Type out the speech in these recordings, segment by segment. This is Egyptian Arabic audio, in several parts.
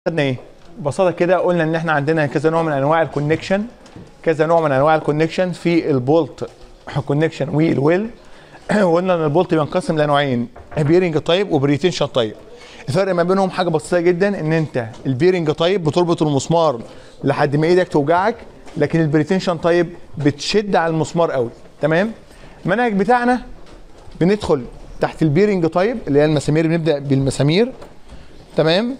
خدنا ايه ببساطه كده قلنا ان احنا عندنا كذا نوع من انواع الكونكشن كذا نوع من انواع الكونكشن في البولت كونكشن والويل وقلنا ان البولت بينقسم لنوعين بيرنج تايب وبريتنشن تايب الفرق ما بينهم حاجه بسيطه جدا ان انت البيرنج تايب بتربط المسمار لحد ما ايدك توجعك لكن البريتنشن تايب بتشد على المسمار قوي تمام المنهج بتاعنا بندخل تحت البيرنج تايب اللي هي المسامير بنبدا بالمسامير تمام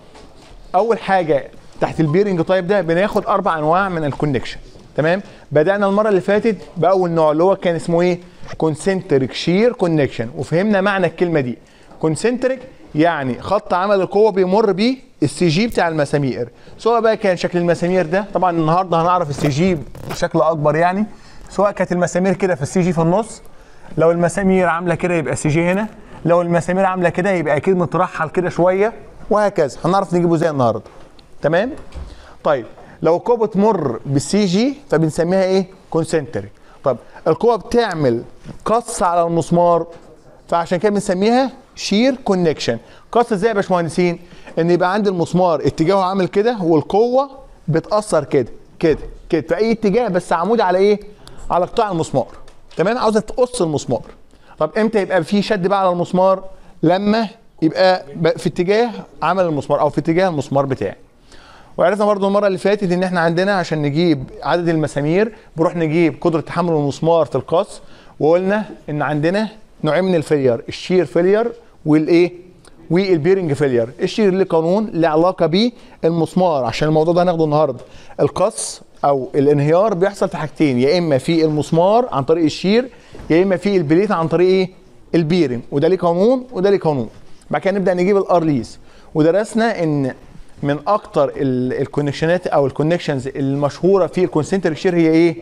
اول حاجه تحت البيرنج تايب ده بناخد اربع انواع من الكونكشن تمام بدانا المره اللي فاتت باول نوع اللي هو كان اسمه ايه كونسنتريك شير كونكشن وفهمنا معنى الكلمه دي كونسنتريك يعني خط عمل القوه بيمر بيه السي جي بتاع المسامير سواء بقى كان شكل المسامير ده طبعا النهارده هنعرف السي جي بشكل اكبر يعني سواء كانت المسامير كده في السي جي في النص لو المسامير عامله كده يبقى السي جي هنا لو المسامير عامله كده يبقى اكيد مترحل كده شويه وهكذا هنعرف نجيبه ازاي النهارده تمام طيب لو القوه بتمر بالسي جي فبنسميها ايه كونسنتريك طب القوه بتعمل قص على المسمار فعشان كده بنسميها شير كونكشن قص ازاي يا باشمهندسين ان يبقى عند المسمار اتجاهه عامل كده والقوه بتاثر كده كده كده في اي اتجاه بس عمود على ايه على قطاع المسمار تمام عاوزه تقص المسمار طب امتى يبقى في شد بقى على المسمار لما يبقى في اتجاه عمل المسمار او في اتجاه المسمار بتاعي وعرفنا برضو المره اللي فاتت ان احنا عندنا عشان نجيب عدد المسامير بنروح نجيب قدره تحمل المسمار في القص وقلنا ان عندنا نوعين من الفيلير الشير فيلير والايه والبيرنج فيلير الشير ليه قانون له علاقه بالمسمار عشان الموضوع ده هناخده النهارده القص او الانهيار بيحصل في حاجتين يا اما في المسمار عن طريق الشير يا اما في البليت عن طريق ايه البيرنج وده ليه قانون وده ليه قانون بعد كده نبدا نجيب الارليز ودرسنا ان من اكتر الكونكشنات او الكونكشنز المشهوره في الكونسنتريك شير هي ايه؟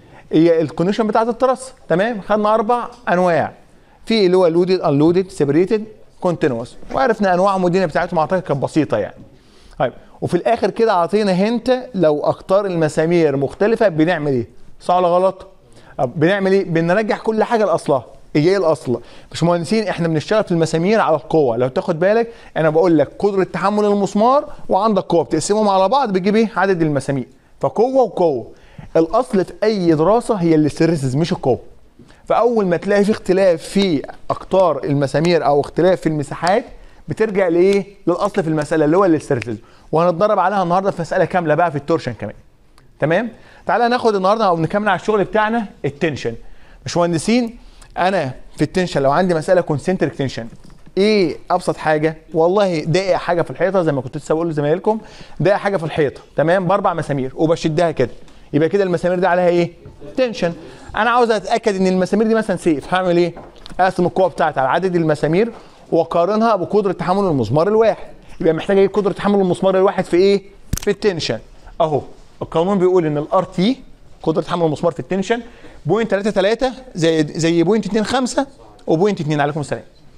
هي الكونكشن بتاعت الترس تمام؟ خدنا اربع انواع في اللي هو لودد انلودد سيبريتد كونتينوس وعرفنا انواعهم والدنيا بتاعتهم اعتقد كانت بسيطه يعني. طيب وفي الاخر كده اعطينا هنت لو اقطار المسامير مختلفه بنعمل ايه؟ صح ولا غلط؟ بنعمل ايه؟ بنرجع كل حاجه لاصلها. هي ايه الاصل؟ باشمهندسين احنا بنشتغل في المسامير على القوه، لو تاخد بالك انا بقول لك قدره تحمل المسمار وعندك قوه بتقسمهم على بعض بتجيب ايه؟ عدد المسامير. فقوه وقوه. الاصل في اي دراسه هي الاسترسز مش القوه. فاول ما تلاقي في اختلاف في اقطار المسامير او اختلاف في المساحات بترجع لايه؟ للاصل في المساله اللي هو الاسترسز وهنتدرب عليها النهارده في مساله كامله بقى في التورشن كمان. تمام؟ تعالى ناخد النهارده او نكمل على الشغل بتاعنا التنشن. باشمهندسين انا في التنشن لو عندي مساله كونسنتريك تنشن ايه ابسط حاجه والله دقيقه حاجه في الحيطه زي ما كنت لسه بقول لزمايلكم دقيقه حاجه في الحيطه تمام باربع مسامير وبشدها كده يبقى كده المسامير دي عليها ايه تنشن انا عاوز اتاكد ان المسامير دي مثلا سيف هعمل ايه اقسم القوه بتاعتي على عدد المسامير واقارنها بقدره تحمل المسمار الواحد يبقى محتاج ايه قدره تحمل المسمار الواحد في ايه في التنشن اهو القانون بيقول ان الار تي قدره تحمل المسمار في التنشن بوينت 3 3 زي زي بوينت 2 5 وبوينت 2 عليكم السلام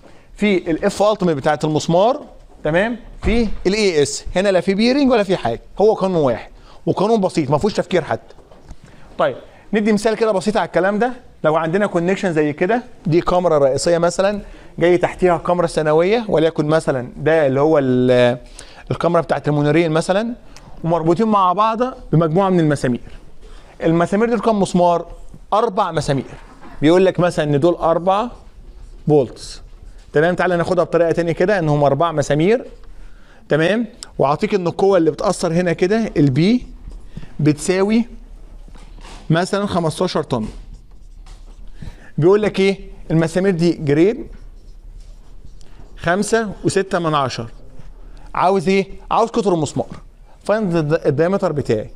في الاف التيميت بتاعت المسمار تمام في الاي اس هنا لا في بيرنج ولا في حاجه هو قانون واحد وقانون بسيط ما فيهوش تفكير حتى طيب ندي مثال كده بسيط على الكلام ده لو عندنا كونكشن زي كده دي كاميرا رئيسيه مثلا جاي تحتيها كاميرا ثانويه وليكن مثلا ده اللي هو الكاميرا بتاعت المونورين مثلا ومربوطين مع بعض بمجموعه من المسامير المسامير دول كام مسمار؟ اربع مسامير بيقول لك مثلا ان دول اربع بولتس تمام تعالى ناخدها بطريقه تانية كده ان هم اربع مسامير تمام واعطيك ان القوه اللي بتاثر هنا كده البي بتساوي مثلا 15 طن بيقول لك ايه المسامير دي جريد خمسة وستة من عشر عاوز ايه عاوز قطر المسمار فاند الدايمتر بتاعي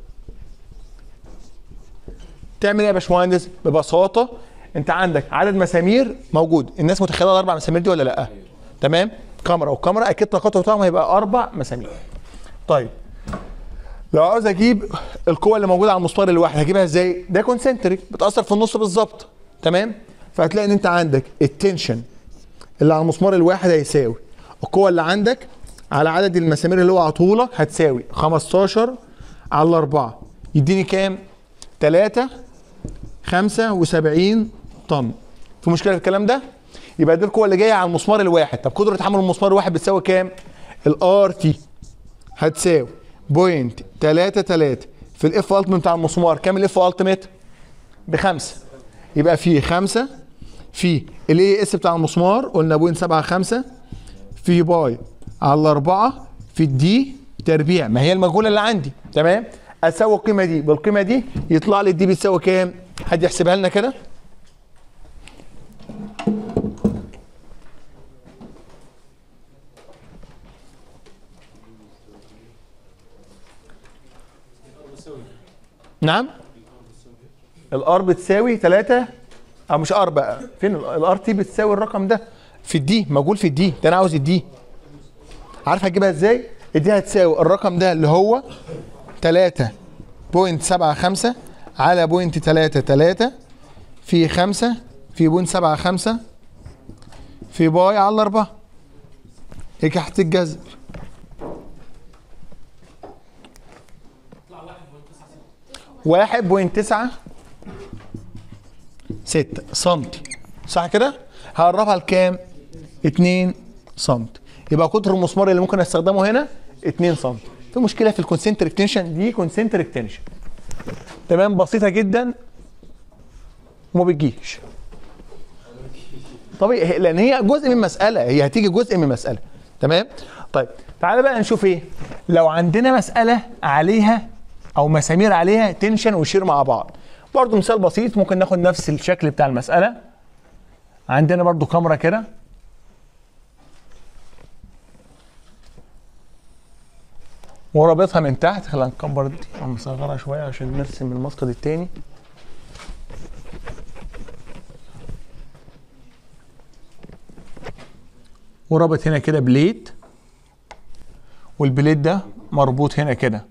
تعمل ايه يا باشمهندس؟ ببساطه انت عندك عدد مسامير موجود، الناس متخيله الاربع مسامير دي ولا لا؟ تمام؟ كاميرا والكاميرا اكيد التقاطع بتاعهم هيبقى اربع مسامير. طيب لو عاوز اجيب القوه اللي موجوده على المسمار الواحد هجيبها ازاي؟ ده كونسنتريك بتاثر في النص بالظبط تمام؟ فهتلاقي ان انت عندك التنشن اللي على المسمار الواحد هيساوي القوه اللي عندك على عدد المسامير اللي هو عطولك هتساوي 15 على 4 يديني كام؟ 3 75 طن في مشكله في الكلام ده يبقى دي القوه اللي جايه على المسمار الواحد طب قدره تحمل المسمار الواحد بتساوي كام الار تي هتساوي بوينت 3 3 في الاف التيميت بتاع المسمار كام الاف التيميت بخمسة يبقى في خمسة في الاي اس بتاع المسمار قلنا بوينت سبعة خمسة في باي على أربعة في الدي تربيع ما هي المجهولة اللي عندي تمام أساوي القيمة دي بالقيمة دي يطلع لي الدي بتساوي كام؟ حد يحسبها لنا كده؟ نعم الار بتساوي 3 او مش ار بقى فين الار تي بتساوي الرقم ده في الدي موجود في الدي ده انا عاوز الدي عارف هتجيبها ازاي الدي هتساوي الرقم ده اللي هو 3.75 على بوينت 3 3 في 5 في بوينت 7 5 في باي على 4 هيك هتتجذر واحد بوينت تسعة ستة سنتي صح كده؟ هقربها لكام؟ اتنين سنتي يبقى قطر المسمار اللي ممكن استخدمه هنا اتنين سنتي في مشكلة في الكونسنتريك تنشن دي كونسنتريك تنشن تمام بسيطة جدا وما بتجيش طبيعي لان هي جزء من مسألة هي هتيجي جزء من مسألة تمام؟ طيب تعالى بقى نشوف ايه لو عندنا مسألة عليها او مسامير عليها تنشن وشير مع بعض برضو مثال بسيط ممكن ناخد نفس الشكل بتاع المسألة عندنا برضو كاميرا كده ورابطها من تحت خلينا نكبر دي ونصغرها شوية عشان نرسم المسقط التاني ورابط هنا كده بليت والبليت ده مربوط هنا كده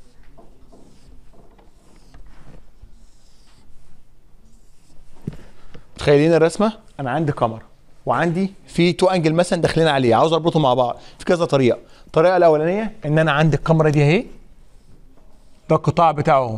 متخيلين الرسمه انا عندي كاميرا وعندي في تو انجل مثلا داخلين عليه عاوز اربطهم مع بعض في كذا طريقه الطريقه الاولانيه ان انا عندي الكاميرا دي اهي ده القطاع بتاعه اهو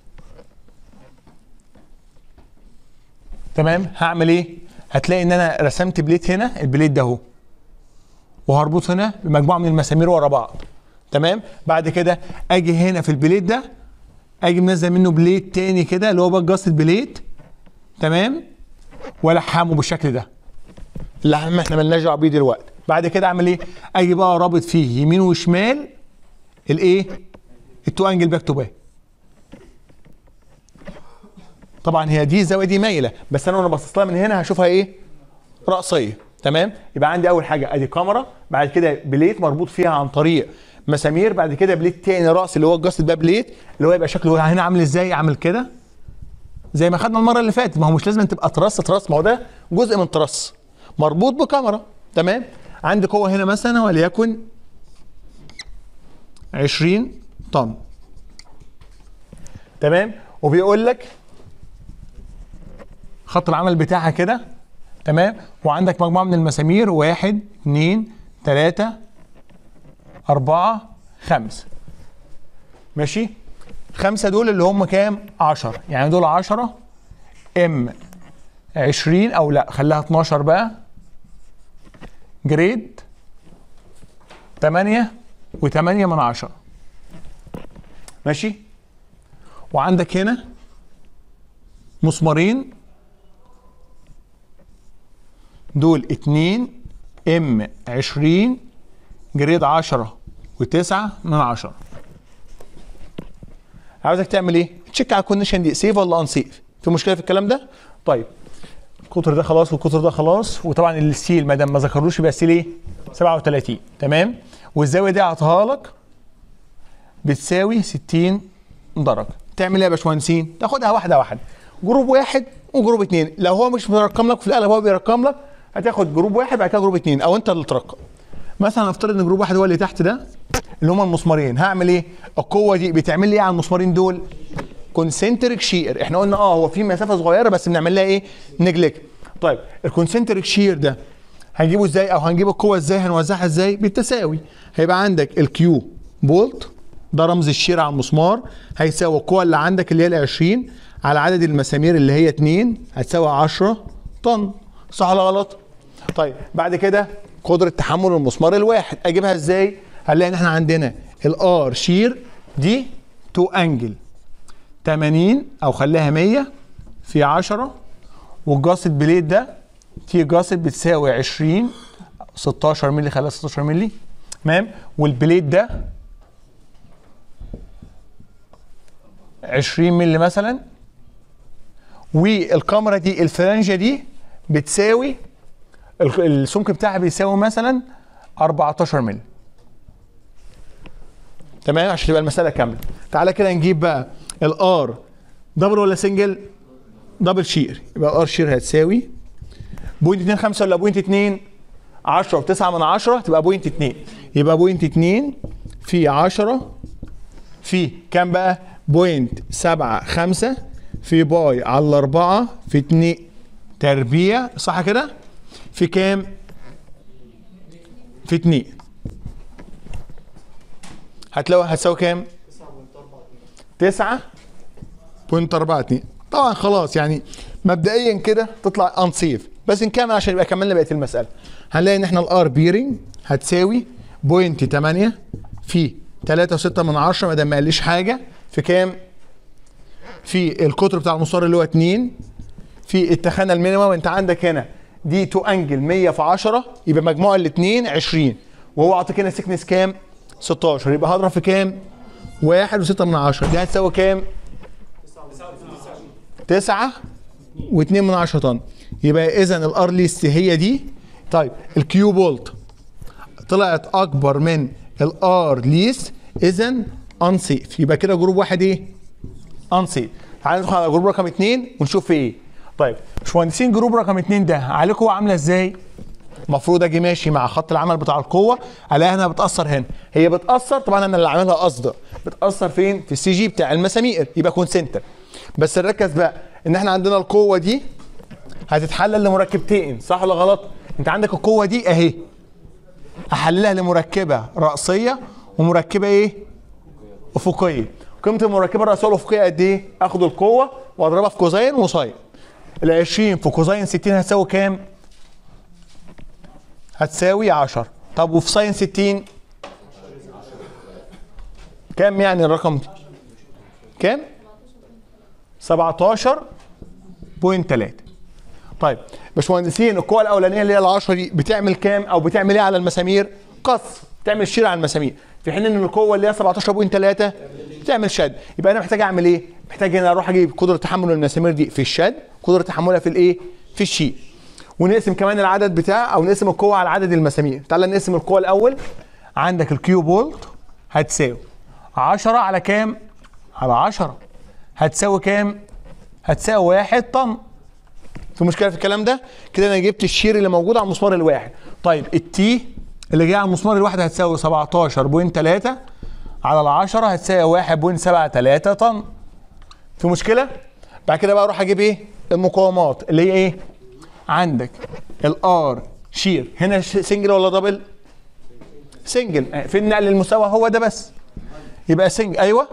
تمام هعمل ايه هتلاقي ان انا رسمت بليت هنا البليت ده اهو وهربط هنا بمجموعه من المسامير ورا بعض تمام بعد كده اجي هنا في البليت ده اجي منزل منه بليت تاني كده اللي هو بقى جاست بليت تمام والحمه بالشكل ده اللحم احنا مالناش دعوه بيه دلوقتي بعد كده اعمل ايه اجي بقى رابط فيه يمين وشمال الايه التو انجل باك تو باك طبعا هي دي الزاويه دي مايله بس انا وانا باصص لها من هنا هشوفها ايه راسيه تمام يبقى عندي اول حاجه ادي كاميرا بعد كده بليت مربوط فيها عن طريق مسامير بعد كده بليت تاني راس اللي هو الجاست ده بليت اللي هو يبقى شكله هنا عامل ازاي عامل كده زي ما خدنا المره اللي فاتت ما هو مش لازم تبقى ترس ترس ما هو ده جزء من ترس مربوط بكاميرا تمام عندي قوه هنا مثلا وليكن 20 طن تمام وبيقول لك خط العمل بتاعها كده تمام وعندك مجموعه من المسامير واحد اثنين ثلاثة أربعة خمسة ماشي خمسة دول اللي هم كام؟ 10 يعني دول 10 ام 20 او لا خليها 12 بقى جريد 8 و8 من 10 ماشي وعندك هنا مسمارين دول 2 ام 20 جريد 10 و9 من 10 عاوزك تعمل ايه؟ تشيك على الكونديشن دي سيف ولا ان سيف؟ في مشكله في الكلام ده؟ طيب القطر ده خلاص والقطر ده خلاص وطبعا السيل ما دام ما ذكروش يبقى السيل ايه؟ 37 تمام؟ والزاويه دي اعطاها لك بتساوي 60 درجه تعمل ايه يا باشمهندسين؟ تاخدها واحده واحده جروب واحد وجروب اثنين لو هو مش مرقم لك في القلم هو بيرقم لك هتاخد جروب واحد بعد كده جروب اثنين او انت اللي ترقم مثلا نفترض ان جروب واحد هو اللي تحت ده اللي هما المسمارين هعمل ايه القوه دي بتعمل لي ايه على المسمارين دول كونسنتريك شير احنا قلنا اه هو في مسافه صغيره بس بنعمل لها ايه نجلك طيب الكونسنتريك شير ده هنجيبه ازاي او هنجيب القوه ازاي هنوزعها ازاي بالتساوي هيبقى عندك الكيو بولت ده رمز الشير على المسمار هيساوي القوه اللي عندك اللي هي ال 20 على عدد المسامير اللي هي 2 هتساوي 10 طن صح ولا غلط؟ طيب بعد كده قدره تحمل المسمار الواحد اجيبها ازاي؟ هنلاقي ان احنا عندنا الار شير دي تو انجل 80 او خليها 100 في 10 والجاست بليد ده تي جاست بتساوي 20 16 مللي خليها 16 مللي تمام والبليد ده 20 مللي مثلا والكاميرا دي الفرنجه دي بتساوي ال- السمك بتاعها بيساوي مثلا 14 مللي تمام عشان تبقى المساله كامله تعالى كده نجيب بقى الار دبل ولا سنجل دبل شير يبقى الار شير هتساوي بوينت 2 5 ولا بوينت 2 10 و9 من 10 تبقى بوينت 2 يبقى بوينت 2 في 10 في كام بقى بوينت 7 5 في باي على الأربعة في 2 تربيع صح كده في كام في 2 هتلاقوا هتساوي كام 9 بوينت 4 2 طبعا خلاص يعني مبدئيا كده تطلع انسيف بس نكمل عشان يبقى كملنا بقيه المساله هنلاقي ان احنا الار بيرنج هتساوي بوينت 8 في 3.6 من 10 ما دام ما قاليش حاجه في كام؟ في القطر بتاع المسار اللي هو 2 في التخانه المينيمم انت عندك هنا دي تو انجل 100 في 10 يبقى مجموع الاثنين 20 وهو عاطيك هنا سكنس كام؟ 16 يبقى هضرب في كام؟ 1.6 من 10 دي هتساوي كام؟ 9 و2 من 10 طن يبقى اذا الار ليست هي دي طيب الكيو بولت طلعت اكبر من الار ليست اذا انسيف يبقى كده جروب واحد ايه؟ انسيف تعالى ندخل على جروب رقم اثنين ونشوف في ايه طيب باشمهندسين جروب رقم اثنين ده عليه قوه عامله ازاي؟ المفروض اجي ماشي مع خط العمل بتاع القوه الاقيها هنا بتاثر هنا هي بتاثر طبعا انا اللي عاملها قصد بتاثر فين في السي جي بتاع المسامير يبقى كونسنتر بس نركز بقى ان احنا عندنا القوه دي هتتحلل لمركبتين صح ولا غلط انت عندك القوه دي اهي احللها لمركبه راسيه ومركبه ايه افقيه قيمه المركبه الراسيه والافقيه قد ايه اخد القوه واضربها في كوزين وساين ال 20 في كوزين 60 هتساوي كام هتساوي 10 طب وفي ساين 60 كام يعني الرقم كام 17.3 طيب باشمهندسين القوه الاولانيه اللي هي ال 10 دي بتعمل كام او بتعمل ايه على المسامير قص بتعمل شير على المسامير في حين ان القوه اللي هي 17.3 بتعمل شد يبقى انا محتاج اعمل ايه محتاج ان اروح اجيب قدره تحمل المسامير دي في الشد قدره تحملها في الايه في الشير ونقسم كمان العدد بتاع او نقسم القوه على عدد المسامير تعال نقسم القوه الاول عندك الكيو بولت هتساوي 10 على كام على 10 هتساوي كام هتساوي 1 طن في مشكله في الكلام ده كده انا جبت الشير اللي موجود على المسمار الواحد طيب التي اللي جاي على المسمار الواحد هتساوي 17.3 على ال 10 هتساوي 1.73 طن في مشكله بعد كده بقى اروح اجيب ايه المقاومات اللي هي ايه عندك الار شير هنا ش- سنجل ولا دبل سنجل آه، في النقل المساوي هو ده بس يبقى سنجل ايوه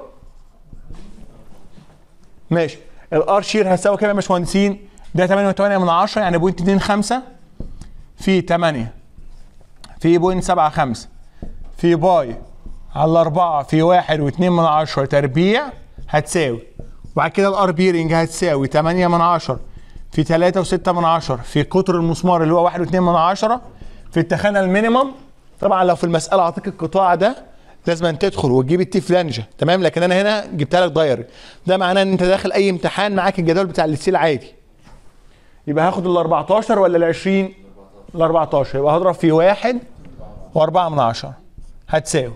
ماشي الار شير هتساوي كام يا باشمهندسين ده 8.8 من 10 يعني بوينت 2 5 في 8 في بوينت 7 5 في باي على 4 في 1 و2 من 10 تربيع هتساوي وبعد كده الار بيرنج هتساوي 8 من 10 في 3 و6 من 10 في قطر المسمار اللي هو 1 و2 من 10 في التخانه المينيمم طبعا لو في المساله اعطيك القطاع ده لازم أن تدخل وتجيب التي فلانجه تمام لكن انا هنا جبتها لك دايركت ده معناه ان انت داخل اي امتحان معاك الجدول بتاع الستيل عادي يبقى هاخد ال 14 ولا ال 20 ال 14 يبقى هضرب في واحد و4 من 10 هتساوي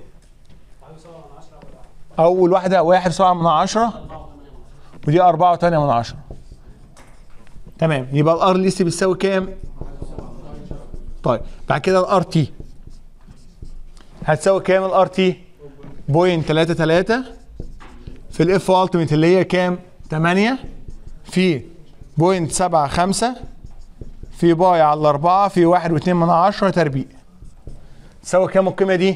اول واحده واحد سبعة من 10 ودي 4 و8 من 10 تمام يبقى الار ليست بتساوي كام طيب بعد كده الار تي هتساوي كام الار تي بوينت 3 3 في الاف التيميت اللي هي كام 8 في بوينت 7 5 في باي على الأربعة في واحد واتنين من عشرة تربيع تساوي كام القيمة دي؟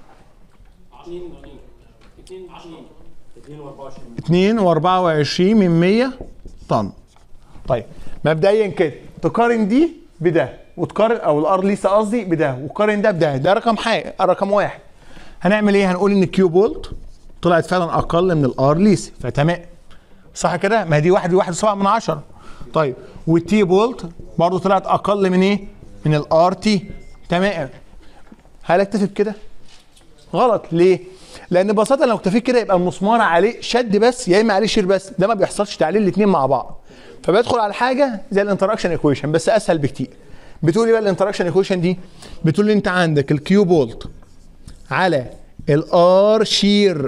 اتنين واربعة وعشرين من مية طن طيب مبدئيا كده تقارن دي بده وتقارن او الار ليسا قصدي بده وتقارن ده بده ده رقم حاجة رقم واحد هنعمل ايه هنقول ان الكيو بولت طلعت فعلا اقل من الار ليس فتمام صح كده ما هي دي واحد واحد سبعة من عشرة طيب والتي بولت برضه طلعت اقل من ايه من الار تي تمام هل اكتفي بكده غلط ليه لان ببساطه لو اكتفيت كده يبقى المسمار عليه شد بس يا اما عليه شير بس ده ما بيحصلش تعليل الاثنين مع بعض فبدخل على حاجه زي الانتراكشن ايكويشن بس اسهل بكتير بتقول لي بقى الانتراكشن ايكويشن دي بتقول لي انت عندك الكيو بولت على الار شير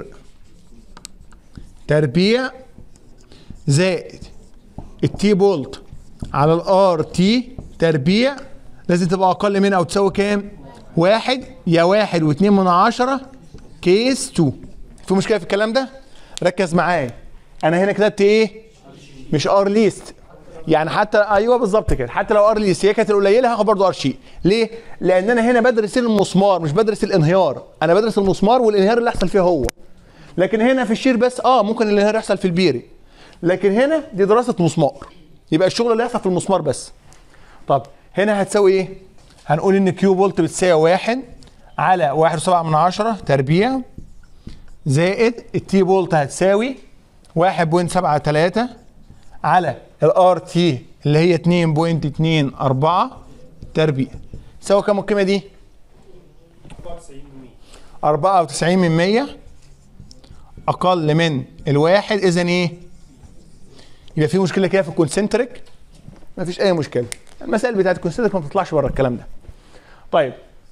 تربيع زائد التي بولت على الار تي تربيع لازم تبقى اقل من او تساوي كام؟ واحد يا واحد واتنين من عشرة كيس 2 في مشكله في الكلام ده؟ ركز معايا انا هنا كتبت ايه؟ مش ار ليست يعني حتى ايوه بالظبط كده حتى لو ار ليست هي كانت القليله هاخد برضه ار شي ليه؟ لان انا هنا بدرس المسمار مش بدرس الانهيار انا بدرس المسمار والانهيار اللي يحصل فيه هو لكن هنا في الشير بس اه ممكن الانهيار يحصل في البيري لكن هنا دي دراسه مسمار يبقى الشغل اللي يحصل في المسمار بس طب هنا هتساوي ايه؟ هنقول ان كيو فولت بتساوي واحد على واحد وسبعة من عشرة تربيع زائد التي فولت هتساوي واحد بوينت سبعة تلاتة على الار تي اللي هي اتنين بوينت اتنين أربعة تربيع تساوي كام القيمة دي؟ أربعة وتسعين من مية أقل من الواحد إذا إيه؟ يبقى في مشكلة كده في الكونسنتريك مفيش أي مشكلة المسائل بتاعت الكونسنتريك ما بتطلعش بره الكلام ده طيب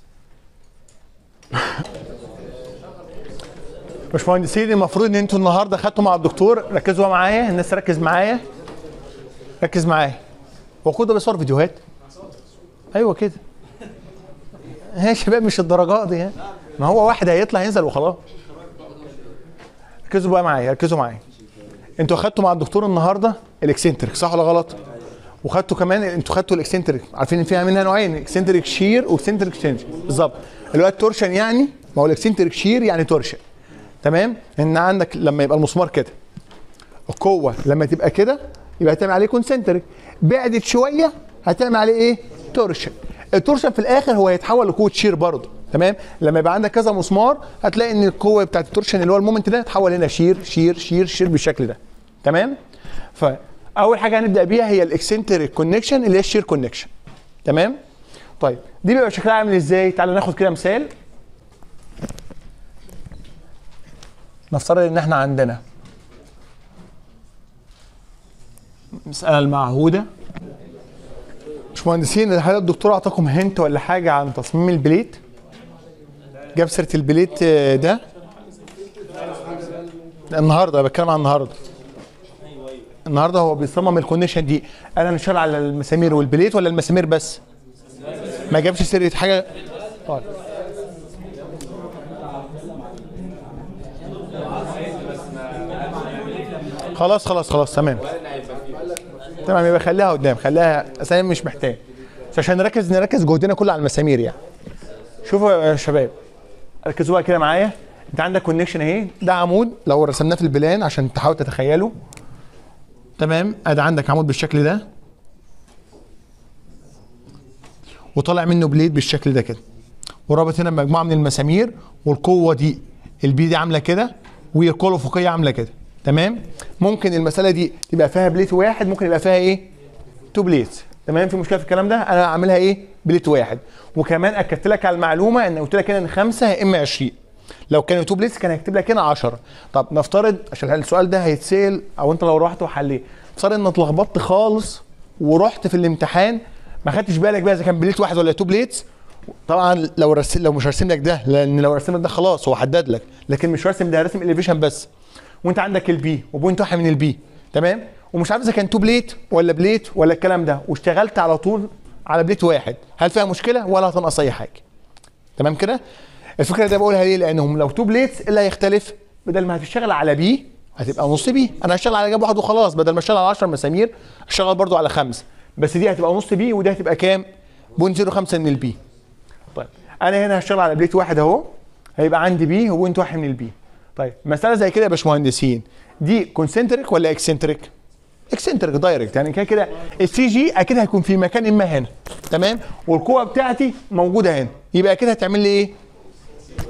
باشمهندسين المفروض ان انتوا النهارده خدتوا مع الدكتور ركزوا معايا الناس ركز معايا ركز معايا هو كل ده بيصور فيديوهات ايوه كده ها يا شباب مش الدرجات دي ها ما هو واحد هيطلع ينزل وخلاص ركزوا بقى معايا ركزوا معايا انتوا خدتوا مع الدكتور النهارده الاكسنتريك صح ولا غلط؟ وخدتوا كمان انتوا خدتوا الاكسنتريك عارفين ان فيها منها نوعين اكسنتريك شير واكسنتريك تنج بالظبط اللي هو التورشن يعني ما هو الاكسنتريك شير يعني تورشن تمام ان عندك لما يبقى المسمار كده القوه لما تبقى كده يبقى هتعمل عليه كونسنتريك بعدت شويه هتعمل عليه ايه تورشن التورشن في الاخر هو هيتحول لقوه شير برضه تمام لما يبقى عندك كذا مسمار هتلاقي ان القوه بتاعت التورشن اللي هو المومنت ده تحول هنا شير شير شير شير بالشكل ده تمام فاول حاجه هنبدا بيها هي الاكسنتريك كونكشن اللي هي الشير كونكشن تمام طيب دي بيبقى شكلها عامل ازاي تعالوا ناخد كده مثال نفترض ان احنا عندنا المساله المعهوده باشمهندسين هل الدكتور اعطاكم هنت ولا حاجه عن تصميم البليت جاب سيره البليت ده النهارده بتكلم عن النهارده النهارده هو بيصمم الكونيشن دي انا نشتغل على المسامير والبليت ولا المسامير بس ما جابش سيره حاجه طيب خلاص خلاص خلاص تمام تمام يبقى خليها قدام خليها اساسا مش محتاج بس عشان نركز نركز جهدنا كله على المسامير يعني شوفوا يا شباب ركزوا بقى كده معايا انت عندك كونكشن اهي ده عمود لو رسمناه في البلان عشان تحاول تتخيله تمام ادي عندك عمود بالشكل ده وطالع منه بليد بالشكل ده كده ورابط هنا مجموعه من المسامير والقوه دي البي دي عامله كده والقوه الافقيه عامله كده تمام ممكن المساله دي تبقى فيها بليت واحد ممكن يبقى فيها ايه تو بليتس تمام في مشكله في الكلام ده انا اعملها ايه بليت واحد وكمان اكدت لك على المعلومه ان قلت لك هنا ان خمسه يا اما 20 لو كانوا تو بليتس كان هيكتب لك هنا 10 طب نفترض عشان السؤال ده هيتسال او انت لو رحت وحليه نفترض ان اتلخبطت خالص ورحت في الامتحان ما خدتش بالك بقى اذا كان بليت واحد ولا تو بليتس طبعا لو رسم لو مش هرسم لك ده لان لو رسم لك ده خلاص هو حدد لك لكن مش راسم ده راسم اليفيشن بس وانت عندك البي وبوينت واحد من البي تمام ومش عارف اذا كان تو بليت ولا بليت ولا الكلام ده واشتغلت على طول على بليت واحد هل فيها مشكله ولا هتنقص اي حاجه تمام كده الفكره دي بقولها ليه لانهم لو تو بليتس ايه اللي هيختلف بدل ما هتشتغل على بي هتبقى نص بي انا هشتغل على جنب واحد وخلاص بدل ما اشتغل على 10 مسامير اشتغل برضو على خمسه بس دي هتبقى نص بي ودي هتبقى كام؟ بوينت 0.5 من البي طيب انا هنا هشتغل على بليت واحد اهو هيبقى عندي بي وبوينت واحد من البي طيب مساله زي كده يا باشمهندسين دي كونسنتريك ولا اكسنتريك؟ اكسنتريك دايركت يعني كده كده السي جي اكيد هيكون في مكان اما هنا تمام والقوه بتاعتي موجوده هنا يبقى اكيد هتعمل لي ايه؟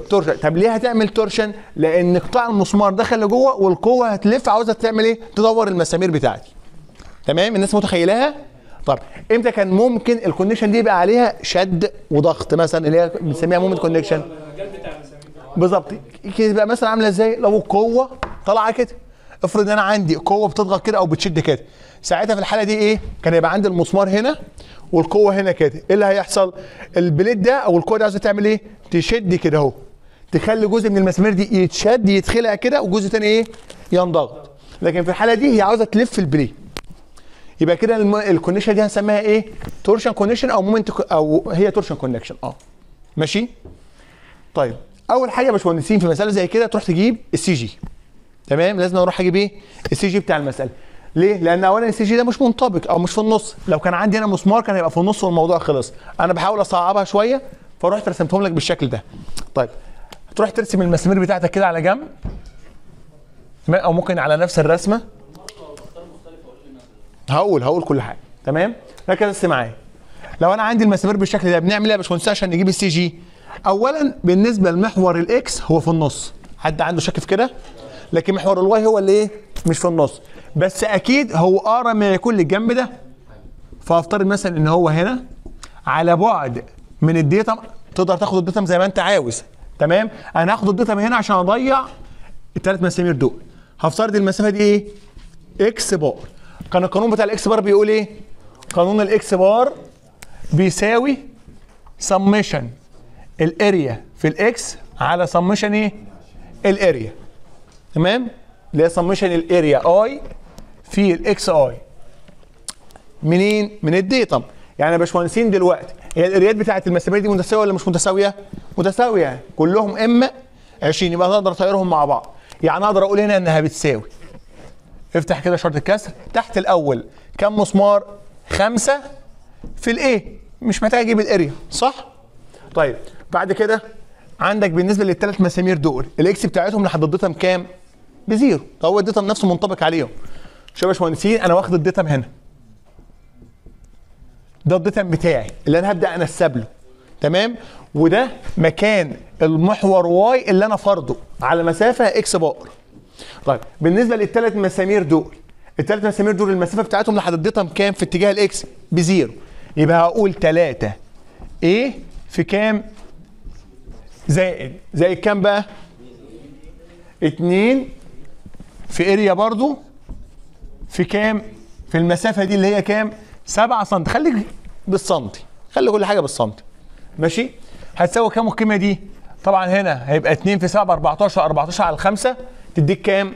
تورشن طب ليه هتعمل تورشن لان قطاع المسمار دخل لجوه والقوه هتلف عاوزه تعمل ايه تدور المسامير بتاعتي تمام الناس متخيلاها طب امتى كان ممكن الكونكشن دي يبقى عليها شد وضغط مثلا اللي هي بنسميها مومنت كونكشن بالظبط كده يبقى مثلا عامله ازاي لو القوه طالعه كده افرض ان انا عندي قوه بتضغط كده او بتشد كده ساعتها في الحاله دي ايه كان يبقى عندي المسمار هنا والقوه هنا كده ايه اللي هيحصل البليد ده او القوه دي عايزه تعمل ايه تشد كده اهو تخلي جزء من المسامير دي يتشد يتخلع كده وجزء تاني ايه ينضغط لكن في الحاله دي هي عاوزه تلف البلي يبقى كده الم- الكونكشن دي هنسميها ايه تورشن كونكشن او مومنت او هي تورشن كونكشن اه ماشي طيب اول حاجه يا باشمهندسين في مساله زي كده تروح تجيب السي جي تمام لازم اروح اجيب ايه السي جي بتاع المساله ليه لان اولا السي جي ده مش منطبق او مش في النص لو كان عندي هنا مسمار كان هيبقى في النص والموضوع خلص انا بحاول اصعبها شويه فرحت رسمتهم لك بالشكل ده طيب تروح ترسم المسامير بتاعتك كده على جنب تمام؟ او ممكن على نفس الرسمه هقول هقول كل حاجه تمام ركز بس معايا لو انا عندي المسامير بالشكل ده بنعمل ايه يا باشمهندس عشان نجيب السي جي اولا بالنسبه لمحور الاكس هو في النص حد عنده شك في كده لكن محور الواي هو اللي ايه مش في النص بس اكيد هو اقرب ما يكون للجنب ده فافترض مثلا ان هو هنا على بعد من الديتم تقدر تاخد الديتم زي ما انت عاوز تمام انا هاخد الديتم هنا عشان اضيع الثلاث مسامير دول هفترض المسافه دي ايه اكس بار كان القانون بتاع الاكس بار بيقول ايه قانون الاكس بار بيساوي سمشن الاريا في الاكس على سمشن ايه الاريا تمام اللي هي سمشن الاريا اي في الاكس اي منين من الديتم يعني يا باشمهندسين دلوقتي هي الاريات بتاعت المسامير دي متساويه ولا مش متساويه متساويه كلهم اما 20 يبقى اقدر اطيرهم مع بعض يعني اقدر اقول هنا انها بتساوي افتح كده شرط الكسر تحت الاول كم مسمار خمسة في الايه مش محتاج اجيب الاريا صح طيب بعد كده عندك بالنسبه للثلاث مسامير دول الاكس بتاعتهم لحد الديتم كام بزيرو طب هو الديتم نفسه منطبق عليهم شوف يا باشمهندسين انا واخد الديتم هنا ده الديتم بتاعي اللي انا هبدا انسب له تمام وده مكان المحور واي اللي انا فرضه على مسافه اكس بار طيب بالنسبه للثلاث مسامير دول الثلاث مسامير دول المسافه بتاعتهم لحد الديتم كام في اتجاه الاكس بزيرو يبقى هقول 3 ايه في كام زائد زائد كام بقى 2 في اريا برضو في كام في المسافه دي اللي هي كام 7 سم خليك بالسنتي خلي كل حاجه بالسنتي ماشي هتساوي كام القيمه دي طبعا هنا هيبقى 2 في 7 14 14 على 5 تديك كام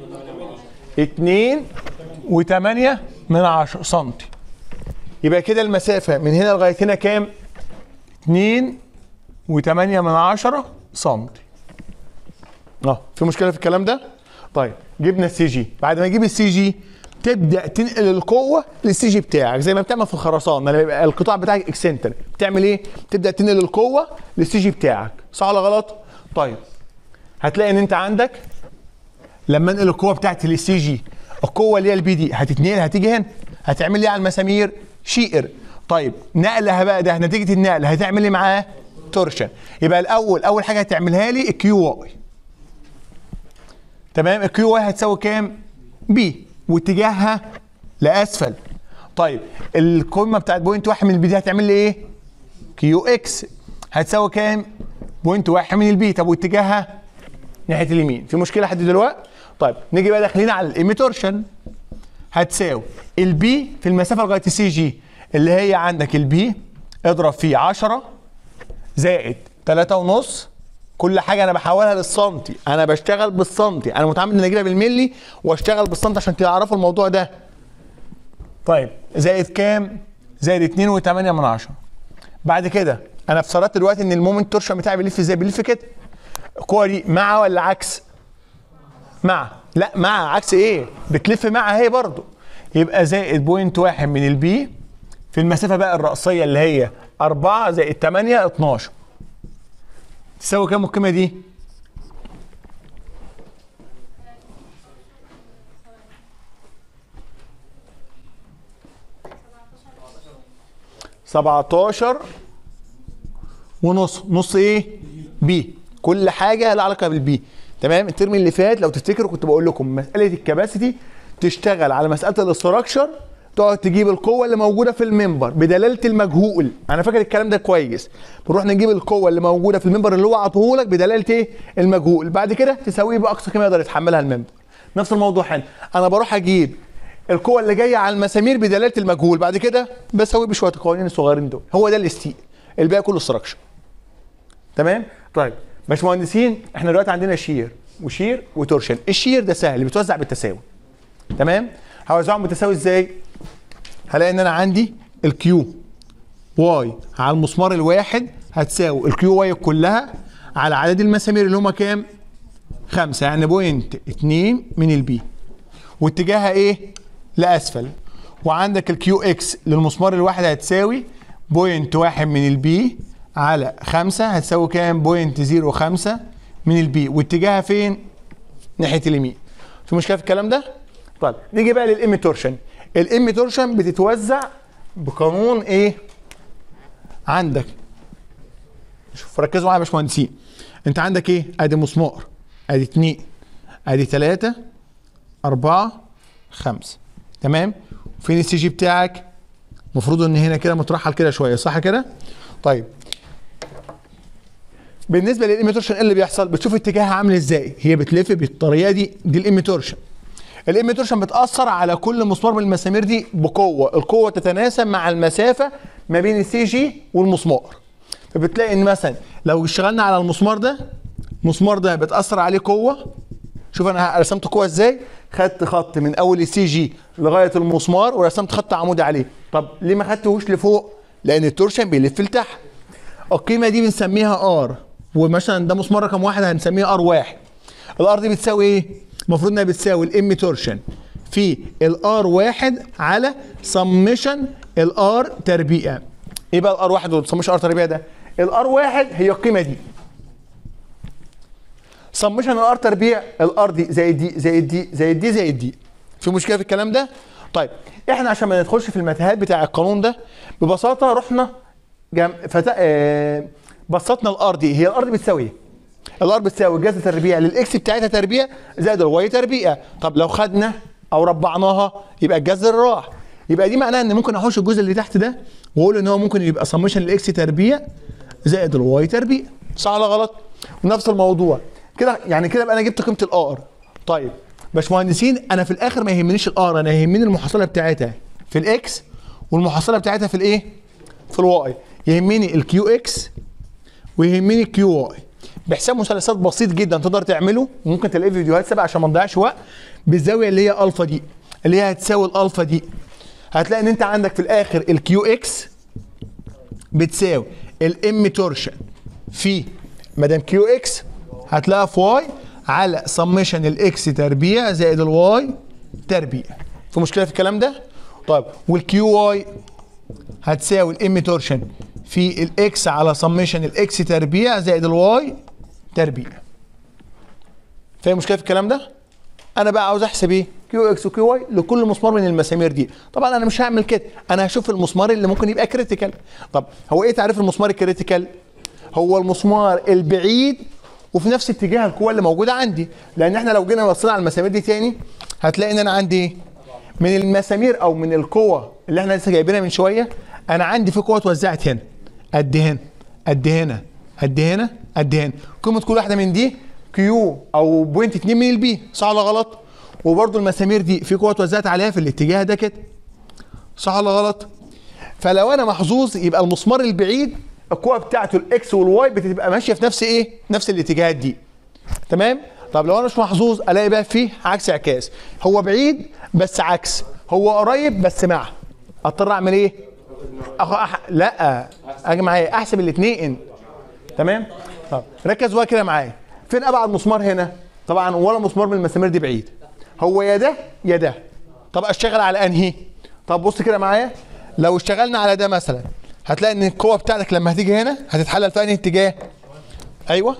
2 و8 من 10 سم يبقى كده المسافه من هنا لغايه هنا كام 2 و8 من 10 سم اه في مشكله في الكلام ده طيب جبنا السي جي بعد ما نجيب السي جي تبدا تنقل القوه للسي جي بتاعك زي ما بتعمل في الخرسانه لما يبقى القطاع بتاعك اكسنتر بتعمل ايه تبدا تنقل القوه للسي جي بتاعك صح ولا غلط طيب هتلاقي ان انت عندك لما انقل القوه بتاعتي للسي جي القوه اللي هي البي دي هتتنقل هتيجي هنا هتعمل لي على المسامير شير طيب نقلها بقى ده نتيجه النقل هتعمل لي معاه تورشن يبقى الاول اول حاجه هتعملها لي الكيو واي تمام الكيو واي هتساوي كام بي واتجاهها لاسفل طيب القمه بتاعت بوينت واحد من البي دي هتعمل لي ايه كيو اكس هتساوي كام بوينت واحد من البي طب واتجاهها ناحيه اليمين في مشكله لحد دلوقتي طيب نيجي بقى داخلين على الايميتورشن هتساوي البي في المسافه لغايه السي جي اللي هي عندك البي اضرب فيه 10 زائد 3 ونص كل حاجه انا بحولها للسنتي انا بشتغل بالسنتي انا متعمد ان اجيبها بالملي واشتغل بالسنتي عشان تعرفوا الموضوع ده طيب زائد كام زائد 2 و8 من 10 بعد كده انا افترضت دلوقتي ان المومنت تورشن بتاعي بيلف ازاي بيلف كده القوه دي مع ولا عكس مع لا مع عكس ايه بتلف مع هي برضو يبقى زائد بوينت واحد من البي في المسافه بقى الرأسيه اللي هي 4 زائد 8 12 تساوي كام القيمه دي سبعتاشر ونص نص ايه بي كل حاجه لها علاقه بالبي تمام الترم اللي فات لو تفتكروا كنت بقول لكم مساله الكباسيتي تشتغل على مساله الاستراكشر تقعد تجيب القوه اللي موجوده في المنبر بدلاله المجهول انا فاكر الكلام ده كويس بنروح نجيب القوه اللي موجوده في المنبر اللي هو عطوهولك بدلاله ايه المجهول بعد كده تساويه باقصى قيمه يقدر يتحملها المنبر نفس الموضوع هنا انا بروح اجيب القوه اللي جايه على المسامير بدلاله المجهول بعد كده بساويه بشويه القوانين الصغيرين دول هو ده الاستيل الباقي كله استراكشر تمام طيب باشمهندسين احنا دلوقتي عندنا شير وشير وتورشن الشير ده سهل بيتوزع بالتساوي تمام هوزعهم بالتساوي ازاي هلاقي ان انا عندي الكيو واي على المسمار الواحد هتساوي الكيو واي كلها على عدد المسامير اللي هما كام خمسة يعني بوينت اتنين من البي واتجاهها ايه لاسفل وعندك الكيو اكس للمسمار الواحد هتساوي بوينت واحد من البي على خمسة هتساوي كام بوينت زيرو خمسة من البي واتجاهها فين ناحية اليمين في مشكلة في الكلام ده طيب نيجي بقى للام تورشن الام تورشن بتتوزع بقانون ايه عندك شوف ركزوا معايا يا باشمهندسين انت عندك ايه ادي مسمار ادي اتنين ادي تلاتة اربعة خمسة تمام فين السي جي بتاعك المفروض ان هنا كده مترحل كده شويه صح كده طيب بالنسبه للإيميتورشن ايه اللي بيحصل بتشوف اتجاهها عامل ازاي هي بتلف بالطريقه دي دي الإيميتورشن الإيميتورشن بتاثر على كل مسمار من المسامير دي بقوه القوه تتناسب مع المسافه ما بين السي جي والمسمار فبتلاقي ان مثلا لو اشتغلنا على المسمار ده المسمار ده بتاثر عليه قوه شوف انا رسمت قوه ازاي خدت خط من اول السي جي لغايه المسمار ورسمت خط عمودي عليه طب ليه ما خدتهوش لفوق لان التورشن بيلف لتحت القيمه دي بنسميها ار ومثلا ده مسمار رقم واحد هنسميه ار واحد الار دي بتساوي ايه المفروض انها بتساوي الام تورشن في الار واحد على سمشن الار تربيع ايه بقى الار واحد والسمشن ار تربيع ده الار واحد هي القيمه دي سمشن الار تربيع الار دي زائد دي زائد دي زائد دي زائد دي في مشكله في الكلام ده طيب احنا عشان ما ندخلش في المتاهات بتاع القانون ده ببساطه رحنا جم... فت... آه... بسطنا الار دي هي الار دي بتساوي ايه الار بتساوي جذر تربيع للاكس بتاعتها تربيع زائد الواي تربيع طب لو خدنا او ربعناها يبقى الجذر راح يبقى دي معناها ان ممكن احوش الجزء اللي تحت ده واقول ان هو ممكن يبقى سمشن الاكس تربيع زائد الواي تربيع صح ولا غلط ونفس الموضوع كده يعني كده بقى انا جبت قيمه الار طيب باشمهندسين انا في الاخر ما يهمنيش الار انا يهمني المحصله بتاعتها في الاكس والمحصله بتاعتها في الايه في الواي يهمني الكيو اكس ويهمني الكيو واي بحساب مثلثات بسيط جدا تقدر تعمله ممكن تلاقيه في فيديوهات سابقه عشان ما نضيعش وقت بالزاويه اللي هي الفا دي اللي هي هتساوي الالفا دي هتلاقي ان انت عندك في الاخر الكيو اكس بتساوي الام تورشن في مدام كيو اكس هتلاقيها في واي على سمشن الاكس تربيع زائد الواي تربيع في مشكله في الكلام ده طيب والكيو واي هتساوي الام تورشن في الاكس على سمشن الاكس تربيع زائد الواي تربيع فاهم مشكله في الكلام ده انا بقى عاوز احسب ايه كيو اكس وكيو واي لكل مسمار من المسامير دي طبعا انا مش هعمل كده انا هشوف المسمار اللي ممكن يبقى كريتيكال طب هو ايه تعريف المسمار الكريتيكال هو المسمار البعيد وفي نفس اتجاه القوه اللي موجوده عندي لان احنا لو جينا بصينا على المسامير دي تاني هتلاقي ان انا عندي ايه من المسامير او من القوه اللي احنا لسه جايبينها من شويه انا عندي في قوه اتوزعت هنا قد هنا قد هنا قد هنا قد هنا قيمه كل واحده من دي كيو او بوينت 2 من البي صح ولا غلط وبرده المسامير دي في قوه اتوزعت عليها في الاتجاه ده كده صح ولا غلط فلو انا محظوظ يبقى المسمار البعيد القوه بتاعته الاكس والواي بتبقى ماشيه في نفس ايه نفس الاتجاهات دي تمام طب لو انا مش محظوظ الاقي بقى فيه عكس اعكاس هو بعيد بس عكس هو قريب بس مع اضطر اعمل ايه أخ... أح... لا اجي معايا احسب الاثنين تمام طب ركز بقى كده معايا فين ابعد مسمار هنا طبعا ولا مسمار من المسامير دي بعيد هو يا ده يا ده طب اشتغل على انهي طب بص كده معايا لو اشتغلنا على ده مثلا هتلاقي ان القوه بتاعتك لما هتيجي هنا هتتحلل في انهي اتجاه ايوه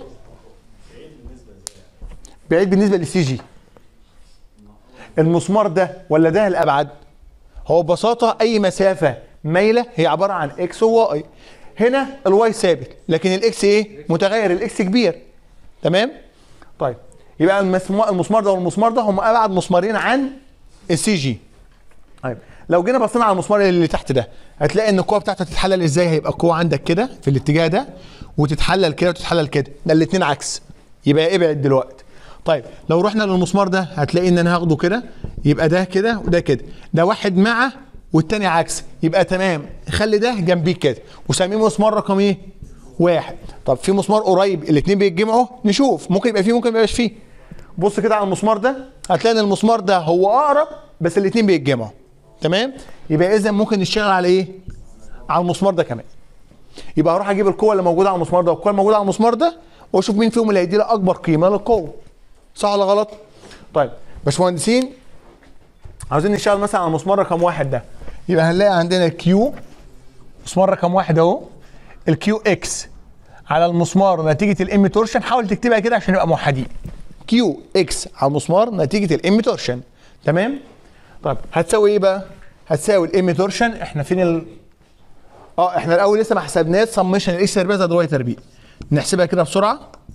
بعيد بالنسبه للسي جي المسمار ده ولا ده الابعد هو ببساطه اي مسافه مايله هي عباره عن اكس وواي هنا الواي ثابت لكن الاكس ايه متغير الاكس كبير تمام طيب يبقى المسمو- المسمار ده والمسمار ده هم ابعد مسمارين عن السي جي طيب لو جينا بصينا على المسمار اللي تحت ده هتلاقي ان القوه بتاعته هتتحلل ازاي هيبقى القوه عندك كده في الاتجاه ده وتتحلل كده وتتحلل كده ده الاثنين عكس يبقى ابعد دلوقتي طيب لو رحنا للمسمار ده هتلاقي ان انا هاخده كده يبقى ده كده وده كده ده واحد مع والتاني عكس يبقى تمام خلي ده جنبيك كده وسميه مسمار رقم ايه واحد طب في مسمار قريب الاثنين بيتجمعوا نشوف ممكن يبقى فيه ممكن ما يبقاش فيه بص كده على المسمار ده هتلاقي ان المسمار ده هو اقرب بس الاثنين بيتجمعوا تمام يبقى اذا ممكن نشتغل على ايه على المسمار ده كمان يبقى هروح اجيب القوه اللي موجوده على المسمار ده والقوه اللي موجوده على المسمار ده واشوف مين فيهم اللي هيدي لي اكبر قيمه للقوه صح ولا غلط طيب باشمهندسين عاوزين نشتغل مثلا على مسمار رقم واحد ده يبقى هنلاقي عندنا كيو مسمار رقم واحد اهو الكيو اكس على المسمار نتيجه الام تورشن حاول تكتبها كده عشان نبقى موحدين كيو اكس على المسمار نتيجه الام تورشن تمام طيب هتساوي ايه بقى هتساوي الام تورشن احنا فين ال اه احنا الاول لسه ما حسبناش سمشن الاكس تربيع زائد الواي تربيع نحسبها كده بسرعه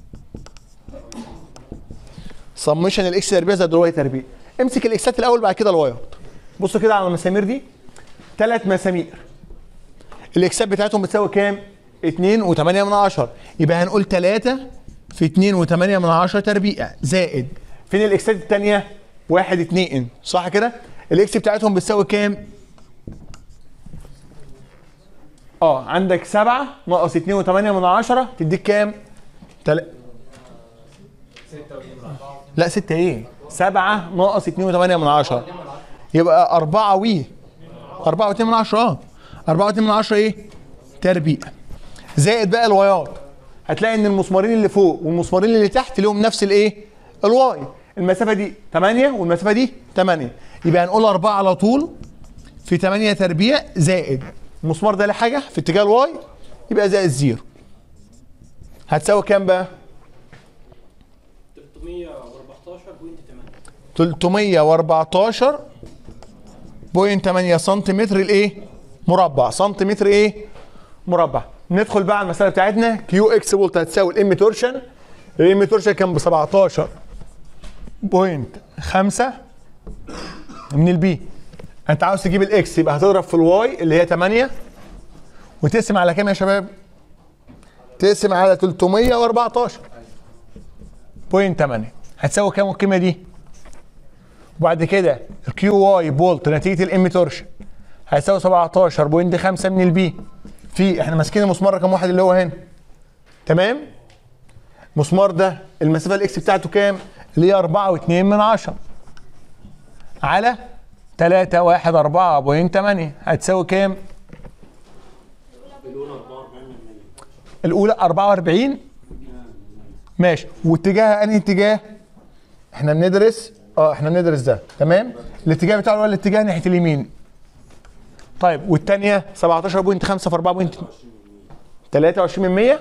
سمشن الاكس تربيع زائد الواي تربيع امسك الاكسات الاول بعد كده الوايات بص كده على المسامير دي ثلاث مسامير الاكسات بتاعتهم بتساوي كام 2 و8 من 10 يبقى هنقول 3 في 2 و8 من 10 تربيع زائد فين الاكسات الثانيه 1 2 صح كده الاكس بتاعتهم بتساوي كام اه عندك 7 ناقص 2 و8 من 10 تديك كام تل... لا 6 ايه 7 ناقص 2 و8 من 10 يبقى 4 وي 4 و2 من 10 اه 4 و2 من 10 ايه تربيع زائد بقى الوايات هتلاقي ان المسمارين اللي فوق والمسمارين اللي تحت لهم نفس الايه الواي المسافه دي 8 والمسافه دي 8 يبقى هنقول 4 على طول في 8 تربيع زائد المسمار ده له حاجه في اتجاه الواي يبقى زائد زيرو هتساوي كام بقى 314.8 314.8 سنتيمتر الايه مربع سنتيمتر ايه مربع ندخل بقى على المساله بتاعتنا كيو اكس فولت هتساوي الام تورشن الام تورشن كان ب 17.5 من البي انت عاوز تجيب الاكس يبقى هتضرب في الواي اللي هي 8 وتقسم على كام يا شباب؟ تقسم على 314 بوينت 8 هتساوي كام القيمه دي؟ وبعد كده الكيو واي بولت نتيجه الام تورشن هيساوي 17.5 من البي في احنا ماسكين المسمار رقم واحد اللي هو هنا تمام؟ المسمار ده المسافه الاكس بتاعته كام؟ اللي هي 4.2 من 10 على 314.8 هتساوي كام؟ الاولى 44 ماشي واتجاهها انهي اتجاه؟ احنا بندرس اه احنا بندرس ده تمام؟ الاتجاه بتاعه هو الاتجاه ناحيه اليمين طيب والثانيه 17.5 في 4. 23 من 100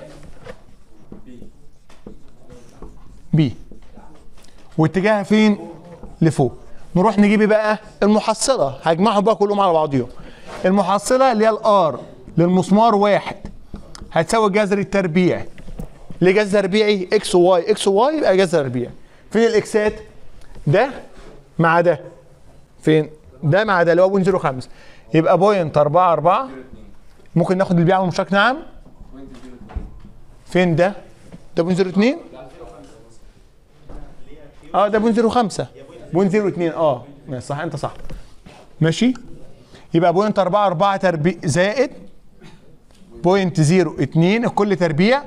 بي واتجاهها فين؟ لفوق نروح نجيب إيه بقى المحصله هجمعهم بقى كلهم على بعضيهم المحصله اللي هي الار للمسمار واحد هتساوي جذر التربيع ليه جذر تربيعي اكس وواي اكس وواي يبقى جذر تربيع فين الاكسات ده مع ده فين ده مع ده اللي هو بوينت 0.5 يبقى بوينت 4 4 ممكن ناخد البيع والمشترك نعم فين ده ده بوينت 0.2 اه ده بوينت 0.5 بوينت 0.2 اه ماشي صح انت صح ماشي يبقى بوينت 4 4 تربيع زائد بوينت 0 2 كل تربيع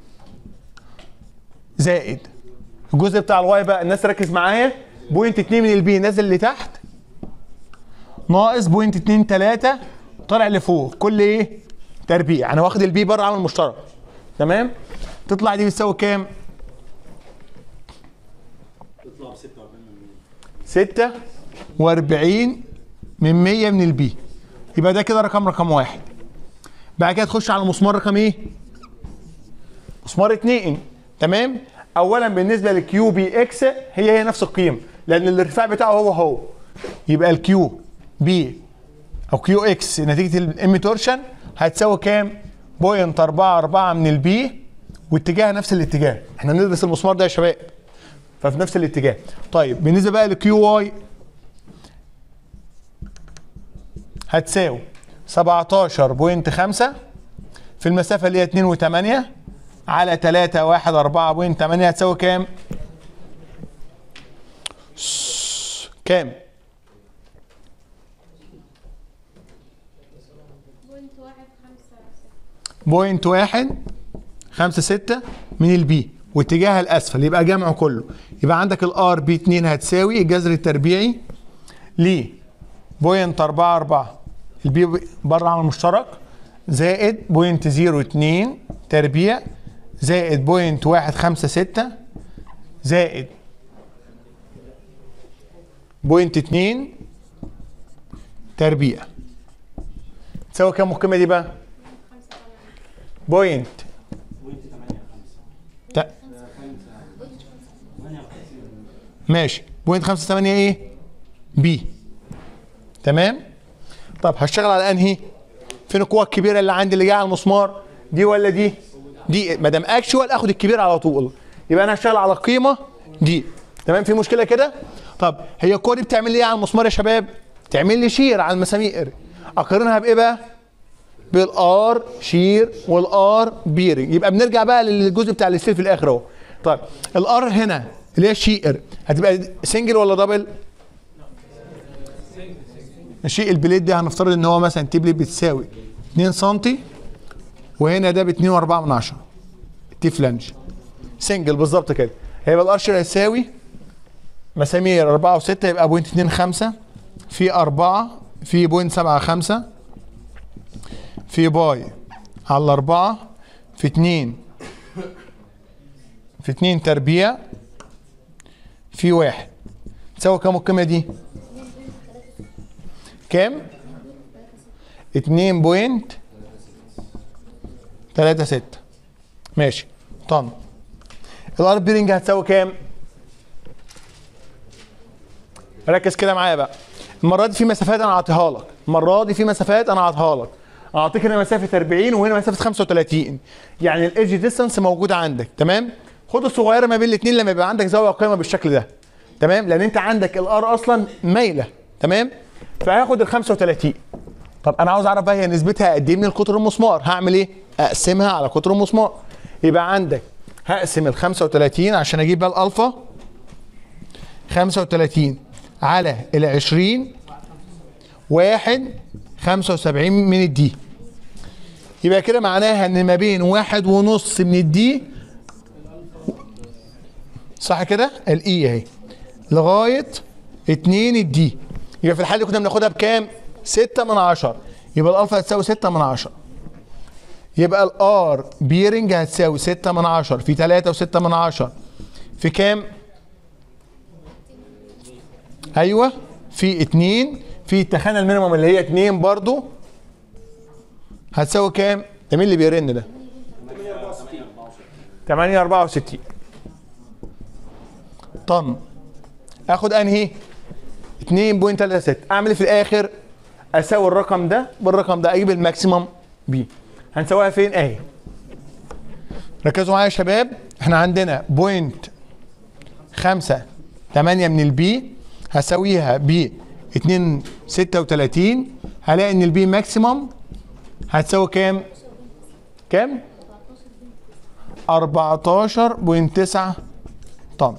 زائد الجزء بتاع الواي بقى الناس ركز معايا بوينت 2 من البي نازل لتحت ناقص بوينت 2 3 طالع لفوق كل ايه تربيع انا واخد البي بره عامل مشترك تمام تطلع دي بتساوي كام تطلع ب 46 46 من 100 من البي يبقى ده كده رقم رقم واحد بعد كده تخش على مسمار رقم ايه؟ مسمار اتنين تمام؟ اولا بالنسبه للكيو بي اكس هي هي نفس القيمه لان الارتفاع بتاعه هو هو يبقى الكيو بي او كيو اكس نتيجه الام تورشن هتساوي كام؟ بوينت 4 4 من البي واتجاهها نفس الاتجاه احنا بندرس المسمار ده يا شباب ففي نفس الاتجاه طيب بالنسبه بقى لكيو واي هتساوي 17.5 في المسافه اللي هي 2 و8 على 3 1 4.8 هتساوي كام؟ كام؟ بوينت واحد خمسة بوينت واحد خمسة ستة من البي واتجاهها الأسفل يبقى جمعه كله يبقى عندك الار بي 2 هتساوي الجذر التربيعي ل بوينت أربعة أربعة البي بره عامل مشترك زائد بوينت زيرو اتنين تربيع زائد بوينت واحد خمسة ستة زائد بوينت اتنين تربيع تساوي كام القيمة دي بقى؟ بوينت بوينت 8 5 تا- ماشي بوينت 5 8 ايه بي تمام طب هشتغل على انهي فين القوه الكبيره اللي عندي اللي جايه على المسمار دي ولا دي دي ما دام اكشوال اخد الكبير على طول يبقى انا هشتغل على القيمه دي تمام في مشكله كده طب هي القوه دي بتعمل لي ايه على المسمار يا شباب تعمل لي شير على المسامير اقارنها بايه بقى بالار شير والار بيرنج يبقى بنرجع بقى للجزء بتاع الستيل في الاخر اهو طيب الار هنا اللي هي شير هتبقى سنجل ولا دبل الشيء البليد ده هنفترض ان هو مثلا تي بليد بتساوي 2 سم وهنا ده ب 2 و4 من 10 تي فلانج سنجل بالظبط كده هيبقى الار شير هيساوي مسامير 4 و6 يبقى بوينت 2 5 في 4 في بوينت 7 5 في باي على أربعة في اتنين في اتنين تربيع في واحد تساوي كام القيمة دي؟ كام؟ اتنين بوينت تلاتة ستة ماشي طن الار بيرنج هتساوي كام؟ ركز كده معايا بقى المرة دي في مسافات انا اعطيها لك المرة دي في مسافات انا اعطيها لك اعطيك هنا مسافة 40 وهنا مسافة 35 يعني الايدج ديستانس موجودة عندك تمام خد الصغيرة ما بين الاثنين لما يبقى عندك زاوية قائمة بالشكل ده تمام لان انت عندك الار اصلا مايلة تمام فهاخد ال 35 طب انا عاوز اعرف بقى هي نسبتها قد ايه من القطر المسمار هعمل ايه اقسمها على قطر المسمار يبقى عندك هقسم ال 35 عشان اجيب بقى الالفا 35 على ال 20 واحد 75 من الدي يبقى كده معناها ان ما بين واحد ونص من الدي صح كده الاي اهي لغايه 2 الدي يبقى في الحاله دي كنا بناخدها بكام 6 من 10 يبقى الالفا هتساوي 6 من 10 يبقى الار بيرنج هتساوي 6 من 10 في 3 و6 من 10 في كام ايوه في 2 في التخانه المينيموم اللي هي 2 برضو هتساوي كام ده مين اللي بيرن ده 8 64 طن اخد انهي 2.36 اعمل ايه في الاخر اساوي الرقم ده بالرقم ده اجيب الماكسيمم بي هنساويها فين اهي ركزوا معايا يا شباب احنا عندنا بوينت خمسة تمانية من البي هساويها ب 2 36 هلاقي ان البي ماكسيمم هتساوي كام؟ كام؟ 14.9 طن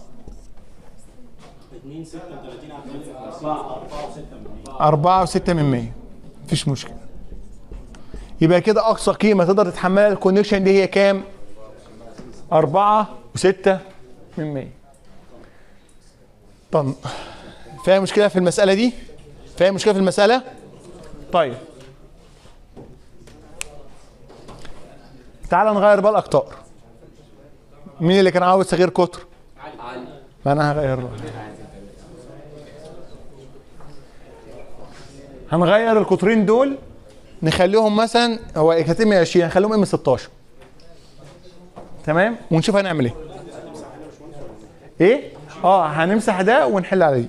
2 36 على 4 4 6 من 100 4 و6 من 100 مفيش مشكلة يبقى كده أقصى قيمة تقدر تتحملها الكونكشن دي هي كام؟ 4 و6 من 100 طن فيها مشكلة في المسألة دي؟ فيها مشكلة في المسألة؟ طيب تعال نغير بقى الأقطار مين اللي كان عاوز تغيير قطر؟ ما أنا هغير له هنغير القطرين دول نخليهم مثلا هو كانت ام 20 هنخليهم ام 16 تمام ونشوف هنعمل ايه ايه اه هنمسح ده ونحل على دي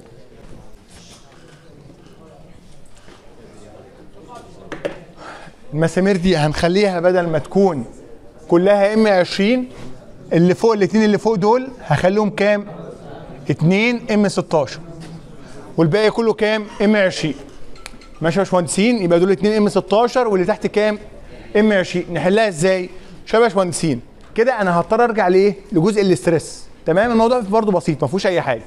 المسامير دي هنخليها بدل ما تكون كلها ام 20 اللي فوق الاثنين اللي فوق دول هخليهم كام 2 ام 16 والباقي كله كام ام 20 ماشي يا باشمهندسين يبقى دول 2 ام 16 واللي تحت كام ام 20 نحلها ازاي شباب يا باشمهندسين كده انا هضطر ارجع لايه لجزء الاسترس تمام الموضوع برضه بسيط ما فيهوش اي حاجه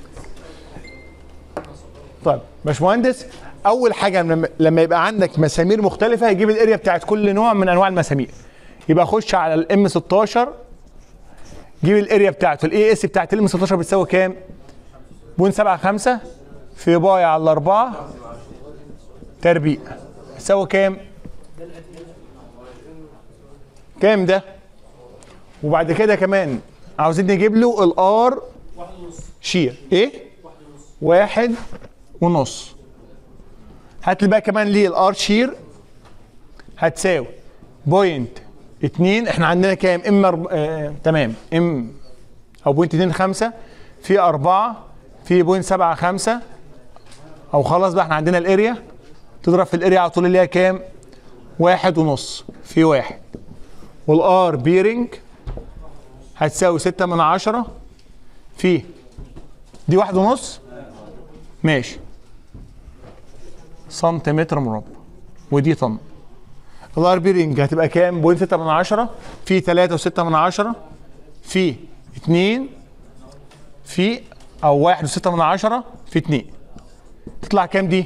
طيب باشمهندس اول حاجه لما- لما يبقى عندك مسامير مختلفه هيجيب الاريا بتاعت كل نوع من انواع المسامير يبقى خش على الام 16 جيب الاريا بتاعته الاي اس بتاعت الام 16 بتساوي كام؟ بون 7 5 في باي على 4 تربيع تساوي كام؟ كام ده؟ وبعد كده كمان عاوزين نجيب له الار شير ايه؟ واحد ونص هات لي بقى كمان ليه الار شير هتساوي بوينت اتنين احنا عندنا كام ام أرب... آه... تمام ام او بوينت اتنين خمسة في اربعة في بوينت سبعة خمسة او خلاص بقى احنا عندنا الاريا تضرب في الاريا على طول اللي هي كام واحد ونص في واحد والار بيرنج هتساوي ستة من عشرة في دي واحد ونص ماشي سنتيمتر مربع ودي طن الار بيرنج هتبقى كام؟ بوينت 6 من 10 في 3 و6 من 10 في 2 في او 1 و6 من 10 في 2 تطلع كام دي؟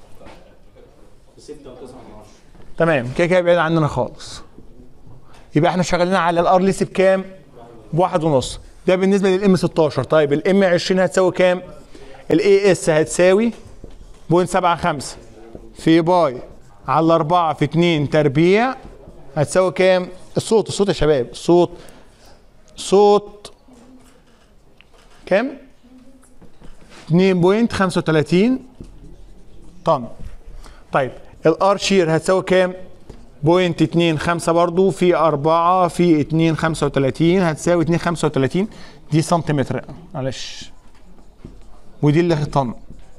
6 و9 من 10 تمام كده كده بعيد عننا خالص يبقى احنا شغالين على الار ليس بكام؟ بواحد ونص ده بالنسبه للام 16 طيب الام 20 هتساوي كام؟ الاي اس هتساوي بوينت 7 5 في باي على 4 في 2 تربيع هتساوي كام؟ الصوت الصوت يا شباب الصوت صوت كام؟ 2.35 طن طيب الار شير هتساوي كام؟ بوينت 2 5 برضو في 4 في 2 35 هتساوي 2 35 دي سنتيمتر معلش ودي اللي طن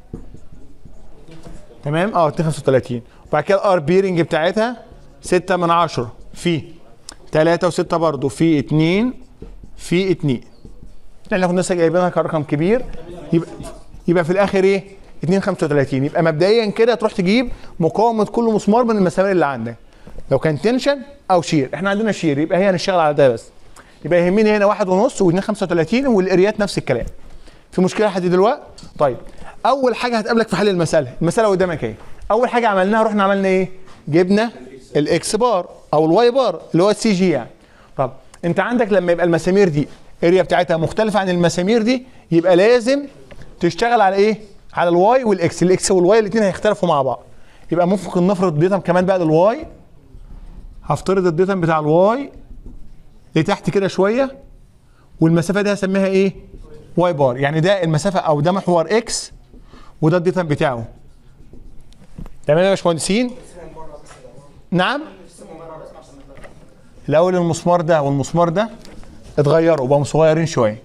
تمام اه 2 35 وبعد كده الار بيرنج بتاعتها 6 من 10 في 3 و6 برضو في 2 في 2 يعني كنا لسه جايبينها كرقم كبير يبقى يبقى في الاخر ايه 2 35 يبقى مبدئيا كده تروح تجيب مقاومه كل مسمار من المسامير اللي عندك لو كان تنشن او شير احنا عندنا شير يبقى هي هنشتغل على ده بس يبقى يهمني هنا واحد ونص و2 35 والاريات نفس الكلام في مشكله لحد دلوقتي طيب اول حاجه هتقابلك في حل المساله المساله قدامك ايه اول حاجه عملناها رحنا عملنا ايه جبنا الاكس بار او الواي بار اللي هو السي جي يعني طب انت عندك لما يبقى المسامير دي الاريا بتاعتها مختلفه عن المسامير دي يبقى لازم تشتغل على ايه على الواي والاكس الاكس والواي الاثنين هيختلفوا مع بعض يبقى ممكن نفرض ديتم كمان بقى للواي هفترض الديتم بتاع الواي لتحت كده شويه والمسافه دي هسميها ايه واي بار يعني ده المسافه او ده محور اكس وده الديتم بتاعه تمام يا باشمهندسين نعم الاول المسمار ده والمسمار ده اتغيروا بقوا صغيرين شويه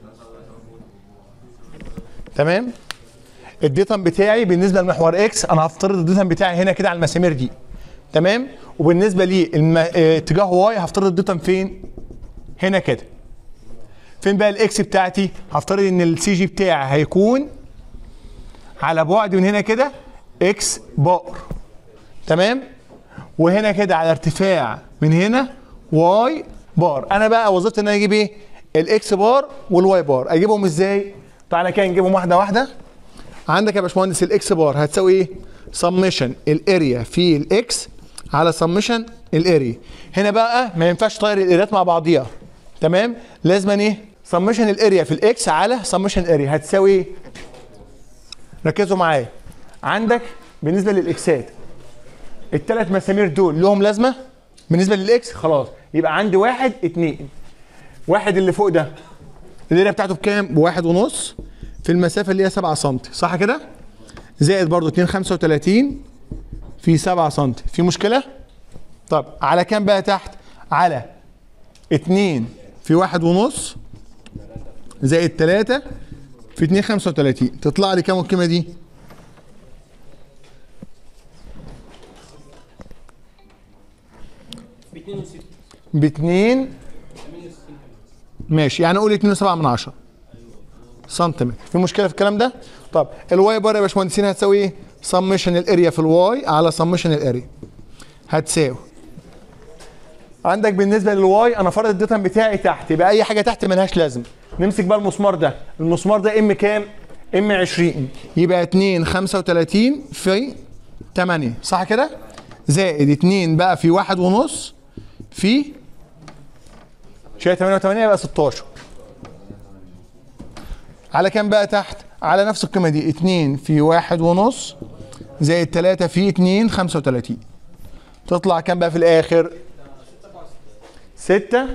تمام الديتم بتاعي بالنسبه لمحور اكس انا هفترض الديتم بتاعي هنا كده على المسامير دي تمام وبالنسبه لي الم... اه، اتجاه واي هفترض الديتم فين هنا كده فين بقى الاكس بتاعتي هفترض ان السي جي بتاعي هيكون على بعد من هنا كده اكس بار تمام وهنا كده على ارتفاع من هنا واي بار انا بقى وظيفتي ان انا اجيب ايه الاكس بار والواي بار اجيبهم ازاي تعالى كده نجيبهم واحده واحده عندك يا باشمهندس الاكس بار هتساوي ايه سمشن الاريا في الاكس على سمشن الاريا هنا بقى ما ينفعش تطير الاريات مع بعضيها تمام لازم ايه سمشن الاريا في الاكس على سمشن الاريا هتساوي ايه ركزوا معايا عندك بالنسبه للاكسات الثلاث مسامير دول لهم لازمه بالنسبه للاكس خلاص يبقى عندي واحد اتنين واحد اللي فوق ده الاريا بتاعته بكام؟ بواحد ونص في المسافه اللي هي 7 سم صح كده؟ زائد برضو 2 35 في 7 سم في مشكله؟ طب على كام بقى تحت؟ على 2 في واحد ونص زائد 3 في 2 35 تطلع لي كام القيمه دي؟ ب 62 ب 2 68 ماشي يعني قول 2.7 من 10 سنتيمتر في مشكله في الكلام ده طب الواي بار يا باشمهندسين هتساوي ايه سمشن الاريا في الواي على سمشن الاريا هتساوي عندك بالنسبه للواي انا فرض الديتم بتاعي تحت يبقى اي حاجه تحت ملهاش لازمه نمسك بقى المسمار ده المسمار ده ام كام ام 20 يبقى 2 35 في 8 صح كده زائد 2 بقى في واحد ونص في شويه 8 و8 يبقى 16 على كام بقى تحت على نفس القيمه دي 2 في واحد ونص زائد 3 في 2 35 تطلع كام بقى في الاخر 6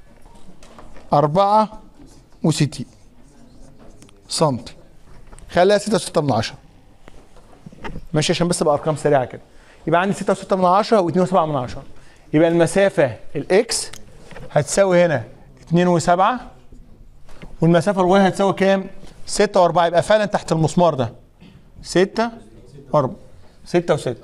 64 سنتي خليها 6 6 من 10 ماشي عشان بس بارقام سريعه كده يبقى عندي 6 6 من 10 و2 7 من 10 يبقى المسافه الاكس هتساوي هنا 2 و7 والمسافه الواي هتساوي كام 6 و4 يبقى فعلا تحت المسمار ده 6 4 6 و6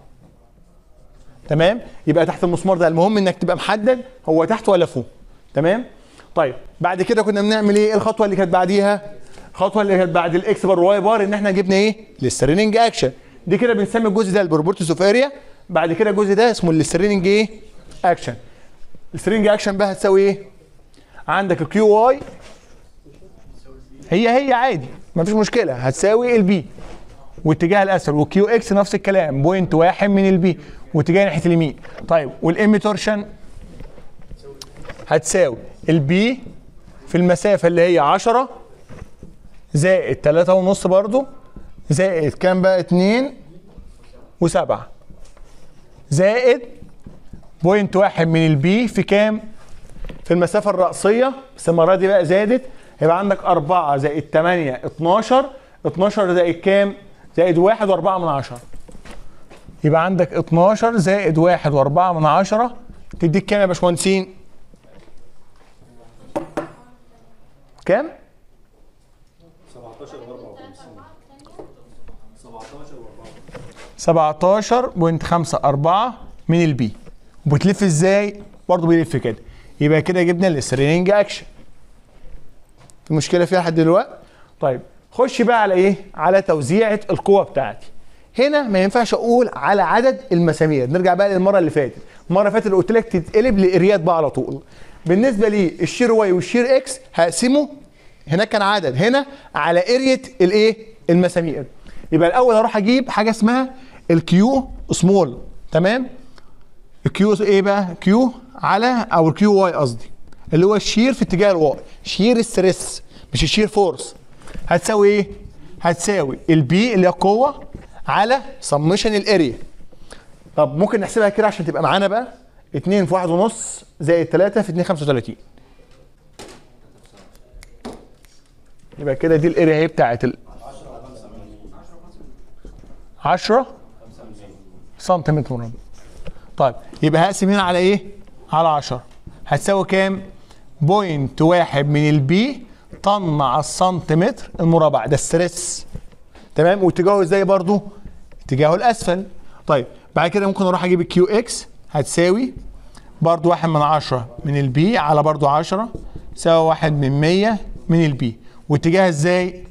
تمام يبقى تحت المسمار ده المهم انك تبقى محدد هو تحت ولا فوق تمام طيب بعد كده كنا بنعمل ايه الخطوه اللي كانت بعديها الخطوه اللي كانت بعد الاكس بار واي بار ان احنا جبنا ايه الستريننج اكشن دي كده بنسمي الجزء ده البروبورتيز اوف اريا بعد كده الجزء ده اسمه الستريننج ايه اكشن السترينج اكشن بقى هتساوي ايه عندك الكيو واي هي هي عادي مفيش مشكله هتساوي البي واتجاه الاسفل والكيو اكس نفس الكلام بوينت واحد من البي واتجاه ناحيه اليمين طيب والام تورشن هتساوي البي في المسافه اللي هي 10 زائد 3 ونص برضو زائد كام بقى 2 و7 زائد بوينت واحد من البي في كام في المسافه الرأسيه بس المره دي بقى زادت هيبقى عندك 4 زائد 8 12 12 زائد كام زائد 1 و4 من 10 يبقى عندك 12 زائد 1 و4 من 10 تديك كام يا باشمهندسين كام 17.54 من البي وبتلف ازاي برضه بيلف كده يبقى كده جبنا السترينج اكشن في مشكله فيها لحد دلوقتي طيب خش بقى على ايه على توزيعه القوه بتاعتي هنا ما ينفعش اقول على عدد المسامير نرجع بقى للمره اللي فاتت المره اللي فاتت اللي قلت لك تتقلب لاريات بقى على طول بالنسبه لي الشير واي والشير اكس هقسمه هناك كان عدد هنا على اريا الايه المسامير يبقى الاول هروح اجيب حاجه اسمها الكيو سمول تمام الكيو ايه بقى كيو على او الكيو واي قصدي اللي هو الشير في اتجاه الواي شير الستريس مش الشير فورس هتساوي ايه هتساوي البي اللي هي القوه على سمشن الاريا طب ممكن نحسبها كده عشان تبقى معانا بقى 2 في 1 ونص زائد 3 في 2 35 يبقى كده دي الاريا اهي بتاعت ال 10 سنتيمتر مربع طيب يبقى هقسم هنا على ايه؟ على 10 هتساوي كام؟ بوينت واحد من البي طن على السنتيمتر المربع ده الستريس تمام واتجاهه ازاي برضو؟ اتجاهه الاسفل طيب بعد كده ممكن اروح اجيب الكيو اكس هتساوي برضو واحد من عشرة من البي على برضو عشرة يساوي واحد من مية من البي واتجاهها ازاي؟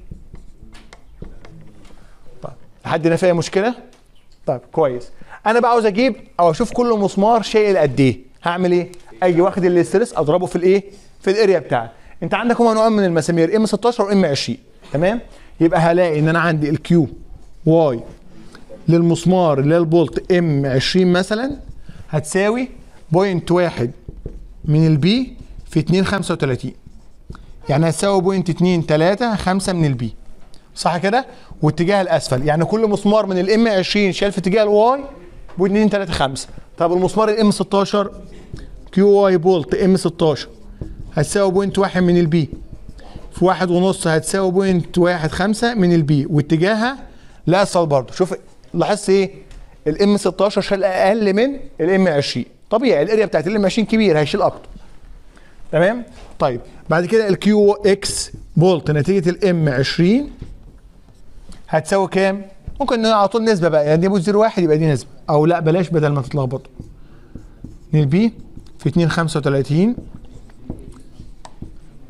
طيب لحد هنا فيها مشكلة؟ طيب كويس انا بقى عاوز اجيب او اشوف كل مسمار شايل قد ايه هعمل ايه اجي واخد الاسترس اضربه في الايه في الاريا بتاعي انت عندك هما نوعين من المسامير ام 16 وام 20 تمام يبقى هلاقي ان انا عندي الكيو واي للمسمار اللي هي البولت ام 20 مثلا هتساوي بوينت واحد من البي في 2 35 يعني هتساوي بوينت 2 3 5 من البي صح كده واتجاه الاسفل يعني كل مسمار من الام 20 شايل في اتجاه الواي ب 2 3 5 طب المسمار الام 16 كيو واي بولت ام 16 هتساوي بوينت واحد من البي في واحد ونص هتساوي بوينت واحد خمسة من البي واتجاهها لاسفل برضه شوف لاحظت ايه الام 16 شال اقل من الام 20 طبيعي الاريا بتاعت الام 20 كبير هيشيل اكتر تمام طيب بعد كده الكيو اكس بولت نتيجه الام 20 هتساوي كام؟ ممكن على طول نسبه بقى يعني دي بوز 01 يبقى دي نسبه او لا بلاش بدل ما تتلخبطوا من البي في 2 35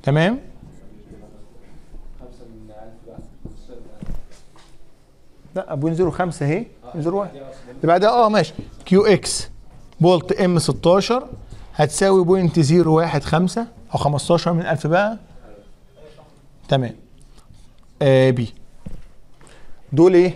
تمام خمسة من ألف بقى لا بوينت زيرو خمسة اهي بوينت زيرو واحد اللي بعدها اه ماشي كيو اكس بولت ام 16 هتساوي بوينت زيرو واحد خمسة او 15 من ألف بقى تمام آه بي دول ايه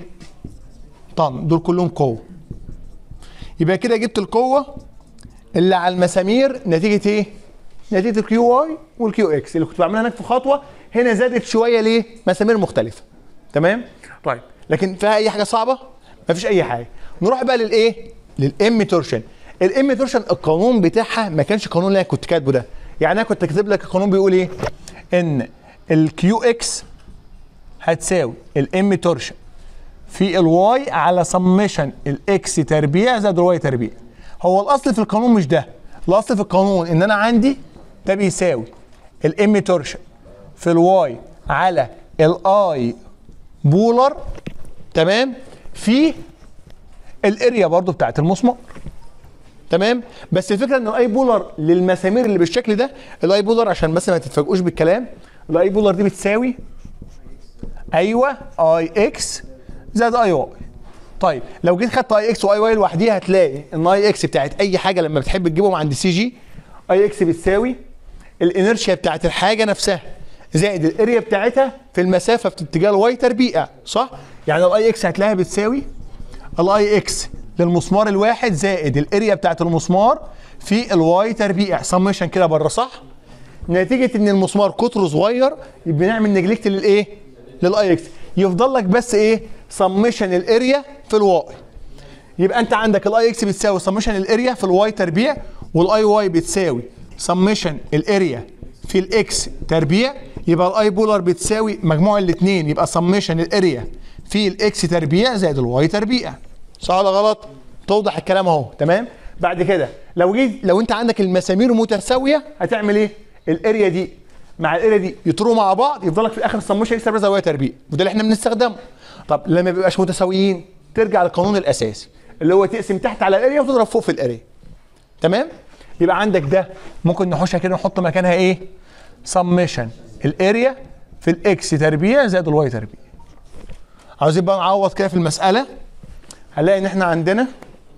طن دول كلهم قوة يبقى كده جبت القوة اللي على المسامير نتيجة ايه؟ نتيجة الكيو واي والكيو اكس اللي كنت بعملها هناك في خطوة هنا زادت شوية ليه؟ مسامير مختلفة تمام؟ طيب لكن فيها أي حاجة صعبة؟ مفيش أي حاجة نروح بقى للإيه؟ للإم تورشن الإم تورشن القانون بتاعها ما كانش القانون اللي أنا كنت كاتبه ده يعني أنا كنت كاتب لك القانون بيقول إيه؟ إن الكيو اكس هتساوي الام تورشن في الواي على سمشن الاكس تربيع زائد الواي تربيع هو الاصل في القانون مش ده الاصل في القانون ان انا عندي ده بيساوي الام تورشن في الواي على الاي بولر تمام في الاريا برضو بتاعت المسمار تمام بس الفكره ان الاي بولر للمسامير اللي بالشكل ده الاي بولر عشان بس ما تتفاجئوش بالكلام الاي بولر دي بتساوي ايوه اي اكس زائد اي واي طيب لو جيت خدت اي اكس واي واي لوحديها هتلاقي ان اي اكس بتاعت اي حاجه لما بتحب تجيبهم عند سي جي اي اكس بتساوي الانرشيا بتاعت الحاجه نفسها زائد الاريا بتاعتها في المسافه في اتجاه الواي تربيع صح؟ يعني الاي اكس هتلاقيها بتساوي الاي اكس للمسمار الواحد زائد الاريا بتاعت المسمار في الواي تربيع سمشن كده بره صح؟ نتيجه ان المسمار قطره صغير بنعمل نجلكت للايه؟ للاي اكس يفضل لك بس ايه؟ سمشن الاريا في الواي يبقى انت عندك الاي اكس بتساوي سمشن الاريا في الواي تربيع والاي واي بتساوي سمشن الاريا في الاكس تربيع يبقى الاي بولر بتساوي مجموع الاثنين يبقى سمشن الاريا في الاكس تربيع زائد الواي تربيع صح ولا غلط؟ توضح الكلام اهو تمام؟ بعد كده لو جيت لو انت عندك المسامير متساويه هتعمل ايه؟ الاريا دي مع الاريا دي يطروا مع بعض يفضل لك في الاخر سمشن اكس تربيع زائد واي تربيع وده اللي احنا بنستخدمه طب لما بيبقاش متساويين ترجع للقانون الاساسي اللي هو تقسم تحت على الاريا وتضرب فوق في الاريا تمام يبقى عندك ده ممكن نحوشها كده نحط مكانها ايه سمشن الاريا في الاكس تربيع زائد الواي تربيع عاوزين بقى نعوض كده في المساله هنلاقي ان احنا عندنا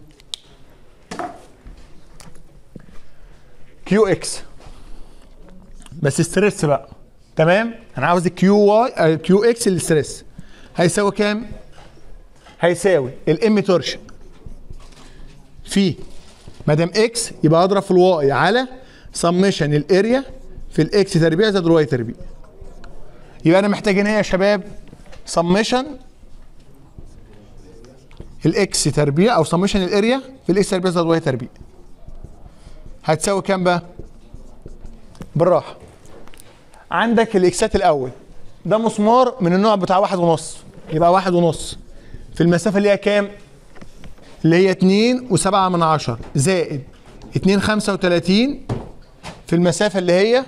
كيو اكس بس ستريس بقى تمام انا عاوز الكيو واي كيو اكس الستريس هيساوي كام هيساوي الام تورشن في ما دام اكس يبقى اضرب في الواي على سمشن الاريا في الاكس تربيع زائد الواي تربيع يبقى انا محتاج هنا إيه يا شباب سمشن الاكس تربيع او سمشن الاريا في الاكس تربيع زائد الواي تربيع هتساوي كام بقى بالراحه عندك الاكسات الاول ده مسمار من النوع بتاع واحد ونص يبقى واحد ونص في المسافة اللي هي كام؟ اللي هي اتنين وسبعة من عشر زائد اتنين خمسة وتلاتين في المسافة اللي هي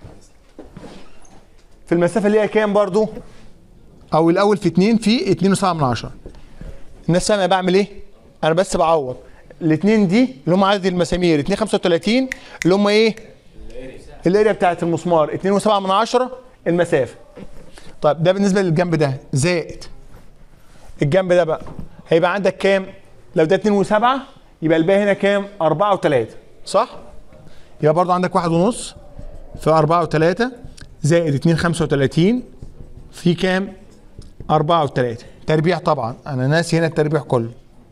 في المسافة اللي هي كام برضو؟ أو الأول في اتنين في اتنين وسبعة من عشر الناس فاهمة بعمل إيه؟ أنا بس بعوض الاتنين دي اللي هم عدد المسامير اتنين خمسة وتلاتين اللي هم إيه؟ الاريا بتاعت المسمار اتنين وسبعة من عشرة المسافة طيب ده بالنسبة للجنب ده زائد الجنب ده بقى هيبقى عندك كام؟ لو ده 2 و7 يبقى الباقي هنا كام؟ 4 و3 صح؟ يبقى برضه عندك واحد ونص في 4 و3 زائد 2 35 في كام؟ 4 و3 تربيع طبعا انا ناسي هنا التربيع كله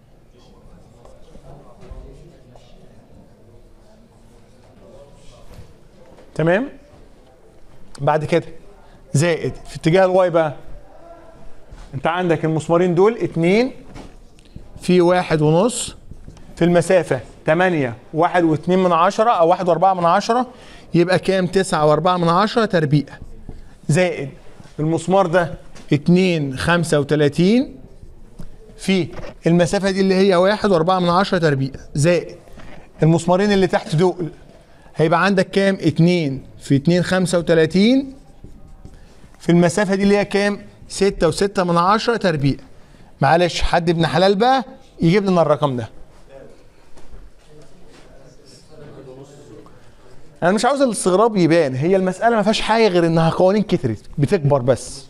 تمام؟ بعد كده زائد في اتجاه الواي بقى انت عندك المسمارين دول اتنين في واحد ونص في المسافة تمانية واحد واتنين من عشرة او واحد واربعة من عشرة يبقى كام تسعة واربعة من عشرة تربيع زائد المسمار ده اتنين خمسة وتلاتين في المسافة دي اللي هي واحد واربعة من عشرة تربيع زائد المسمارين اللي تحت دول هيبقى عندك كام اتنين في اتنين خمسة وتلاتين في المسافة دي اللي هي كام ستة وستة من عشرة تربيع معلش حد ابن حلال بقى يجيب لنا الرقم ده انا مش عاوز الاستغراب يبان هي المساله ما فيهاش حاجه غير انها قوانين كترت بتكبر بس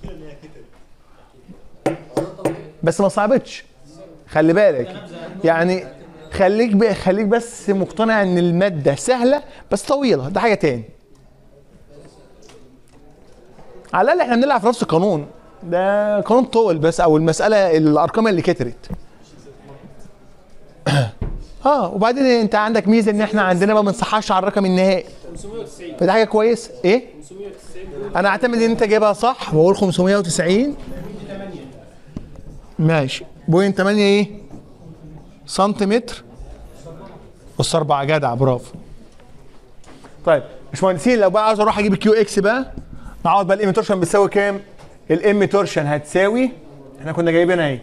بس ما صعبتش خلي بالك يعني خليك ب... خليك بس مقتنع ان الماده سهله بس طويله ده حاجه تاني على الاقل احنا بنلعب في نفس القانون ده قانون طول بس او المساله الارقام اللي كترت اه وبعدين انت عندك ميزه ان احنا عندنا ما بنصححش على الرقم النهائي 590 فدي حاجه كويسه ايه 590 انا اعتمد ان انت جايبها صح واقول 590 ماشي بوينت 8 ايه سنتيمتر بص 4 جدع برافو طيب باشمهندسين لو بقى عاوز اروح اجيب الكيو اكس بقى نعوض بقى الام تورشن بتساوي كام الام تورشن هتساوي احنا كنا جايبينها اهي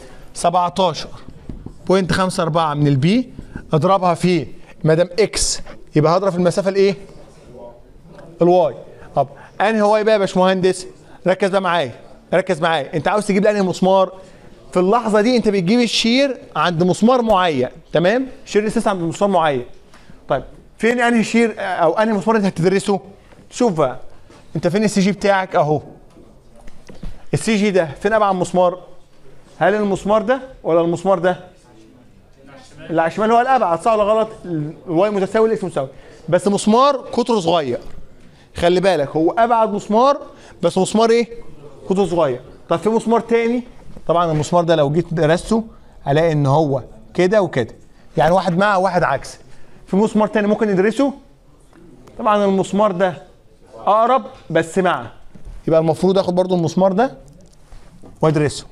17.54 من البي اضربها في ما دام اكس يبقى هضرب في المسافه الايه الواي طب انهي واي بقى يا باشمهندس ركز بقى معايا ركز معايا انت عاوز تجيب لي انهي مسمار في اللحظه دي انت بتجيب الشير عند مسمار معين تمام شير الاساس عند مسمار معين طيب فين انهي شير او انهي مسمار انت هتدرسه شوف بقى انت فين السي جي بتاعك اهو السي جي ده فين ابعد مسمار هل المسمار ده ولا المسمار ده اللي على الشمال هو الابعد صح ولا غلط الواي متساوي الاكس مساوي بس مسمار قطره صغير خلي بالك هو ابعد مسمار بس مسمار ايه قطره صغير طب في مسمار تاني طبعا المسمار ده لو جيت درسته هلاقي ان هو كده وكده يعني واحد مع واحد عكس في مسمار تاني ممكن ندرسه طبعا المسمار ده اقرب بس مع يبقى المفروض اخد برضو المسمار ده وادرسه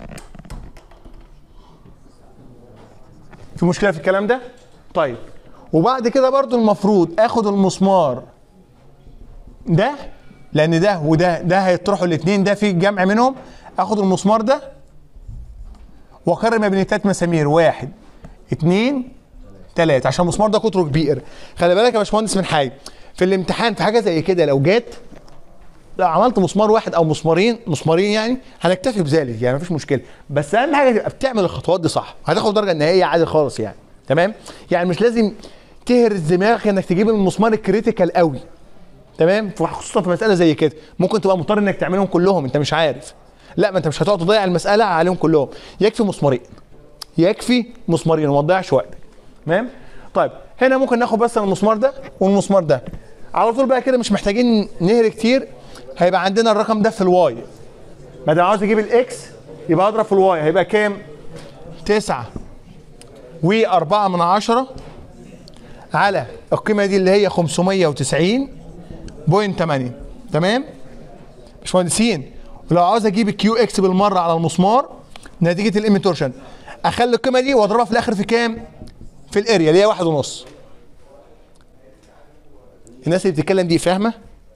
في مشكله في الكلام ده طيب وبعد كده برضو المفروض اخد المسمار ده لان ده وده ده هيطرحوا الاثنين ده في جمع منهم اخد المسمار ده واقارن ما بين التلات مسامير واحد اتنين تلاته عشان المسمار ده قطره كبير خلي بالك يا باشمهندس من حاجه في الامتحان في حاجه زي كده لو جات لو عملت مسمار واحد او مسمارين مسمارين يعني هنكتفي بذلك يعني مفيش مشكله بس اهم حاجه تبقى بتعمل الخطوات دي صح هتاخد الدرجه النهائيه عادي خالص يعني تمام يعني مش لازم تهرس دماغك انك تجيب المسمار الكريتيكال قوي تمام خصوصا في مساله زي كده ممكن تبقى مضطر انك تعملهم كلهم انت مش عارف لا ما انت مش هتقعد تضيع المساله عليهم كلهم يكفي مسمارين يكفي مسمارين وما تضيعش وقتك تمام طيب هنا ممكن ناخد بس المسمار ده والمسمار ده على طول بقى كده مش محتاجين نهري كتير هيبقى عندنا الرقم ده في الواي ما دام عاوز اجيب الاكس يبقى اضرب في الواي هيبقى كام 9 و4 من عشرة على القيمه دي اللي هي 590 بوينت 8 تمام باشمهندسين ولو عاوز اجيب الكيو اكس بالمره على المسمار نتيجه الام تورشن اخلي القيمه دي واضربها في الاخر في كام في الاريا اللي هي واحد ونص الناس اللي بتتكلم دي فاهمه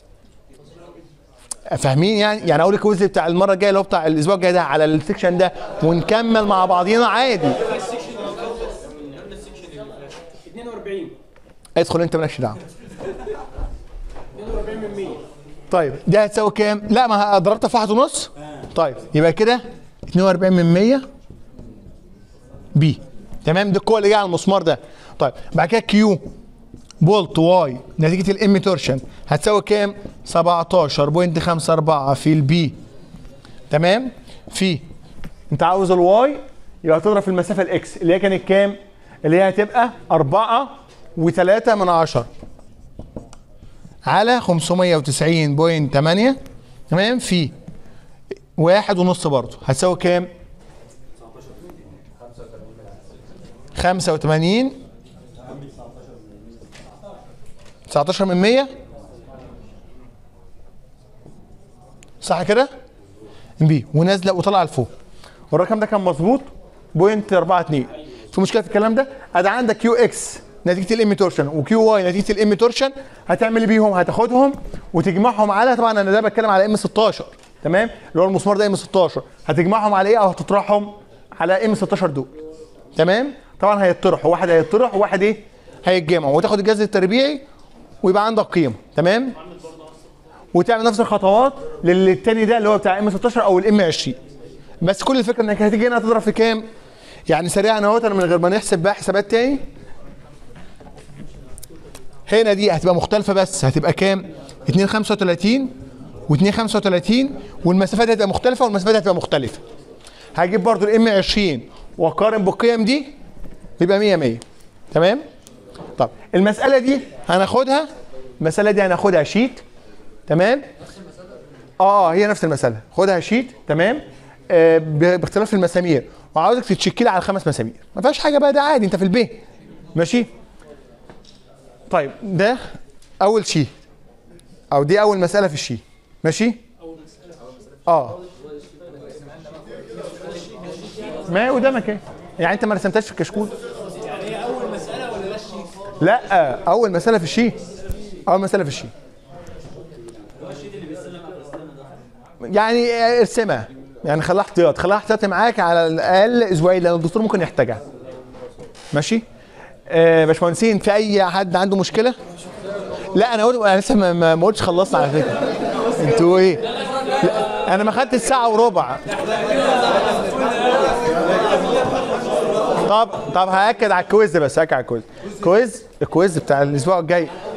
فاهمين يعني يعني اقول لك الكويز بتاع المره الجايه اللي هو بتاع الاسبوع الجاي ده على السكشن ده ونكمل مع بعضينا عادي 42 ادخل انت مالكش دعوه 42 من 100 طيب دي هتساوي كام؟ لا ما ضربتها في واحد ونص طيب يبقى كده 42 من 100 بي تمام دي القوه اللي جايه على المسمار ده طيب بعد كده كيو بولت واي نتيجه الام تورشن هتساوي كام؟ 17.54 في البي تمام؟ في انت عاوز الواي يبقى هتضرب في المسافه الاكس اللي هي كانت كام؟ اللي هي هتبقى 4 و3 من 10 على 590.8 تمام في واحد ونص برضه هتساوي كام؟ 85 19 من 100 صح كده؟ بي ونازله وطالعه لفوق والرقم ده كان مظبوط بوينت 4 2 في مشكله في الكلام ده ادي عندك كيو اكس نتيجه الام تورشن وكيو واي نتيجه الام تورشن هتعمل إيه بيهم هتاخدهم وتجمعهم على طبعا انا ده بتكلم على ام 16 تمام اللي هو المسمار ده ام 16 هتجمعهم على ايه او هتطرحهم على ام 16 دول تمام طبعا هيطرحوا واحد هيطرح وواحد ايه هيتجمع وتاخد الجذر التربيعي ويبقى عندك قيمه تمام وتعمل نفس الخطوات للتاني ده اللي هو بتاع ام 16 او الام 20 بس كل الفكره انك هتيجي هنا تضرب في كام يعني سريعا اهوت انا من غير ما نحسب بقى حسابات تاني هنا دي هتبقى مختلفه بس هتبقى كام 2 35 و2 35 والمسافات هتبقى مختلفه والمسافات هتبقى مختلفه هجيب برضو الام 20 واقارن بالقيم دي يبقى 100 100 تمام طب المساله دي هناخدها المساله دي هناخدها شيت تمام اه هي نفس المساله خدها شيت تمام آه ب- باختلاف المسامير وعاوزك تتشكلي على خمس مسامير ما فيهاش حاجه بقى ده عادي انت في البيت ماشي طيب ده اول شيت او دي اول مساله في الشيت ماشي اه ما هي قدامك ايه يعني انت ما رسمتهاش في الكشكول يعني هي اول مساله ولا ده الشيت لا اول مساله في الشيت اول مساله في الشيت يعني ارسمها يعني خليها احتياط خليها احتياطي معاك على الاقل اسبوعين لان الدكتور ممكن يحتاجها ماشي آه باشمهندسين في اي حد عنده مشكله لا انا قلت انا لسه ما- ما ما قلتش خلصنا على فكره انتوا ايه لا انا ما خدتش ساعه وربع طب طب هاكد على الكويز بس هاكد على الكويز كويز الكويز بتاع الاسبوع الجاي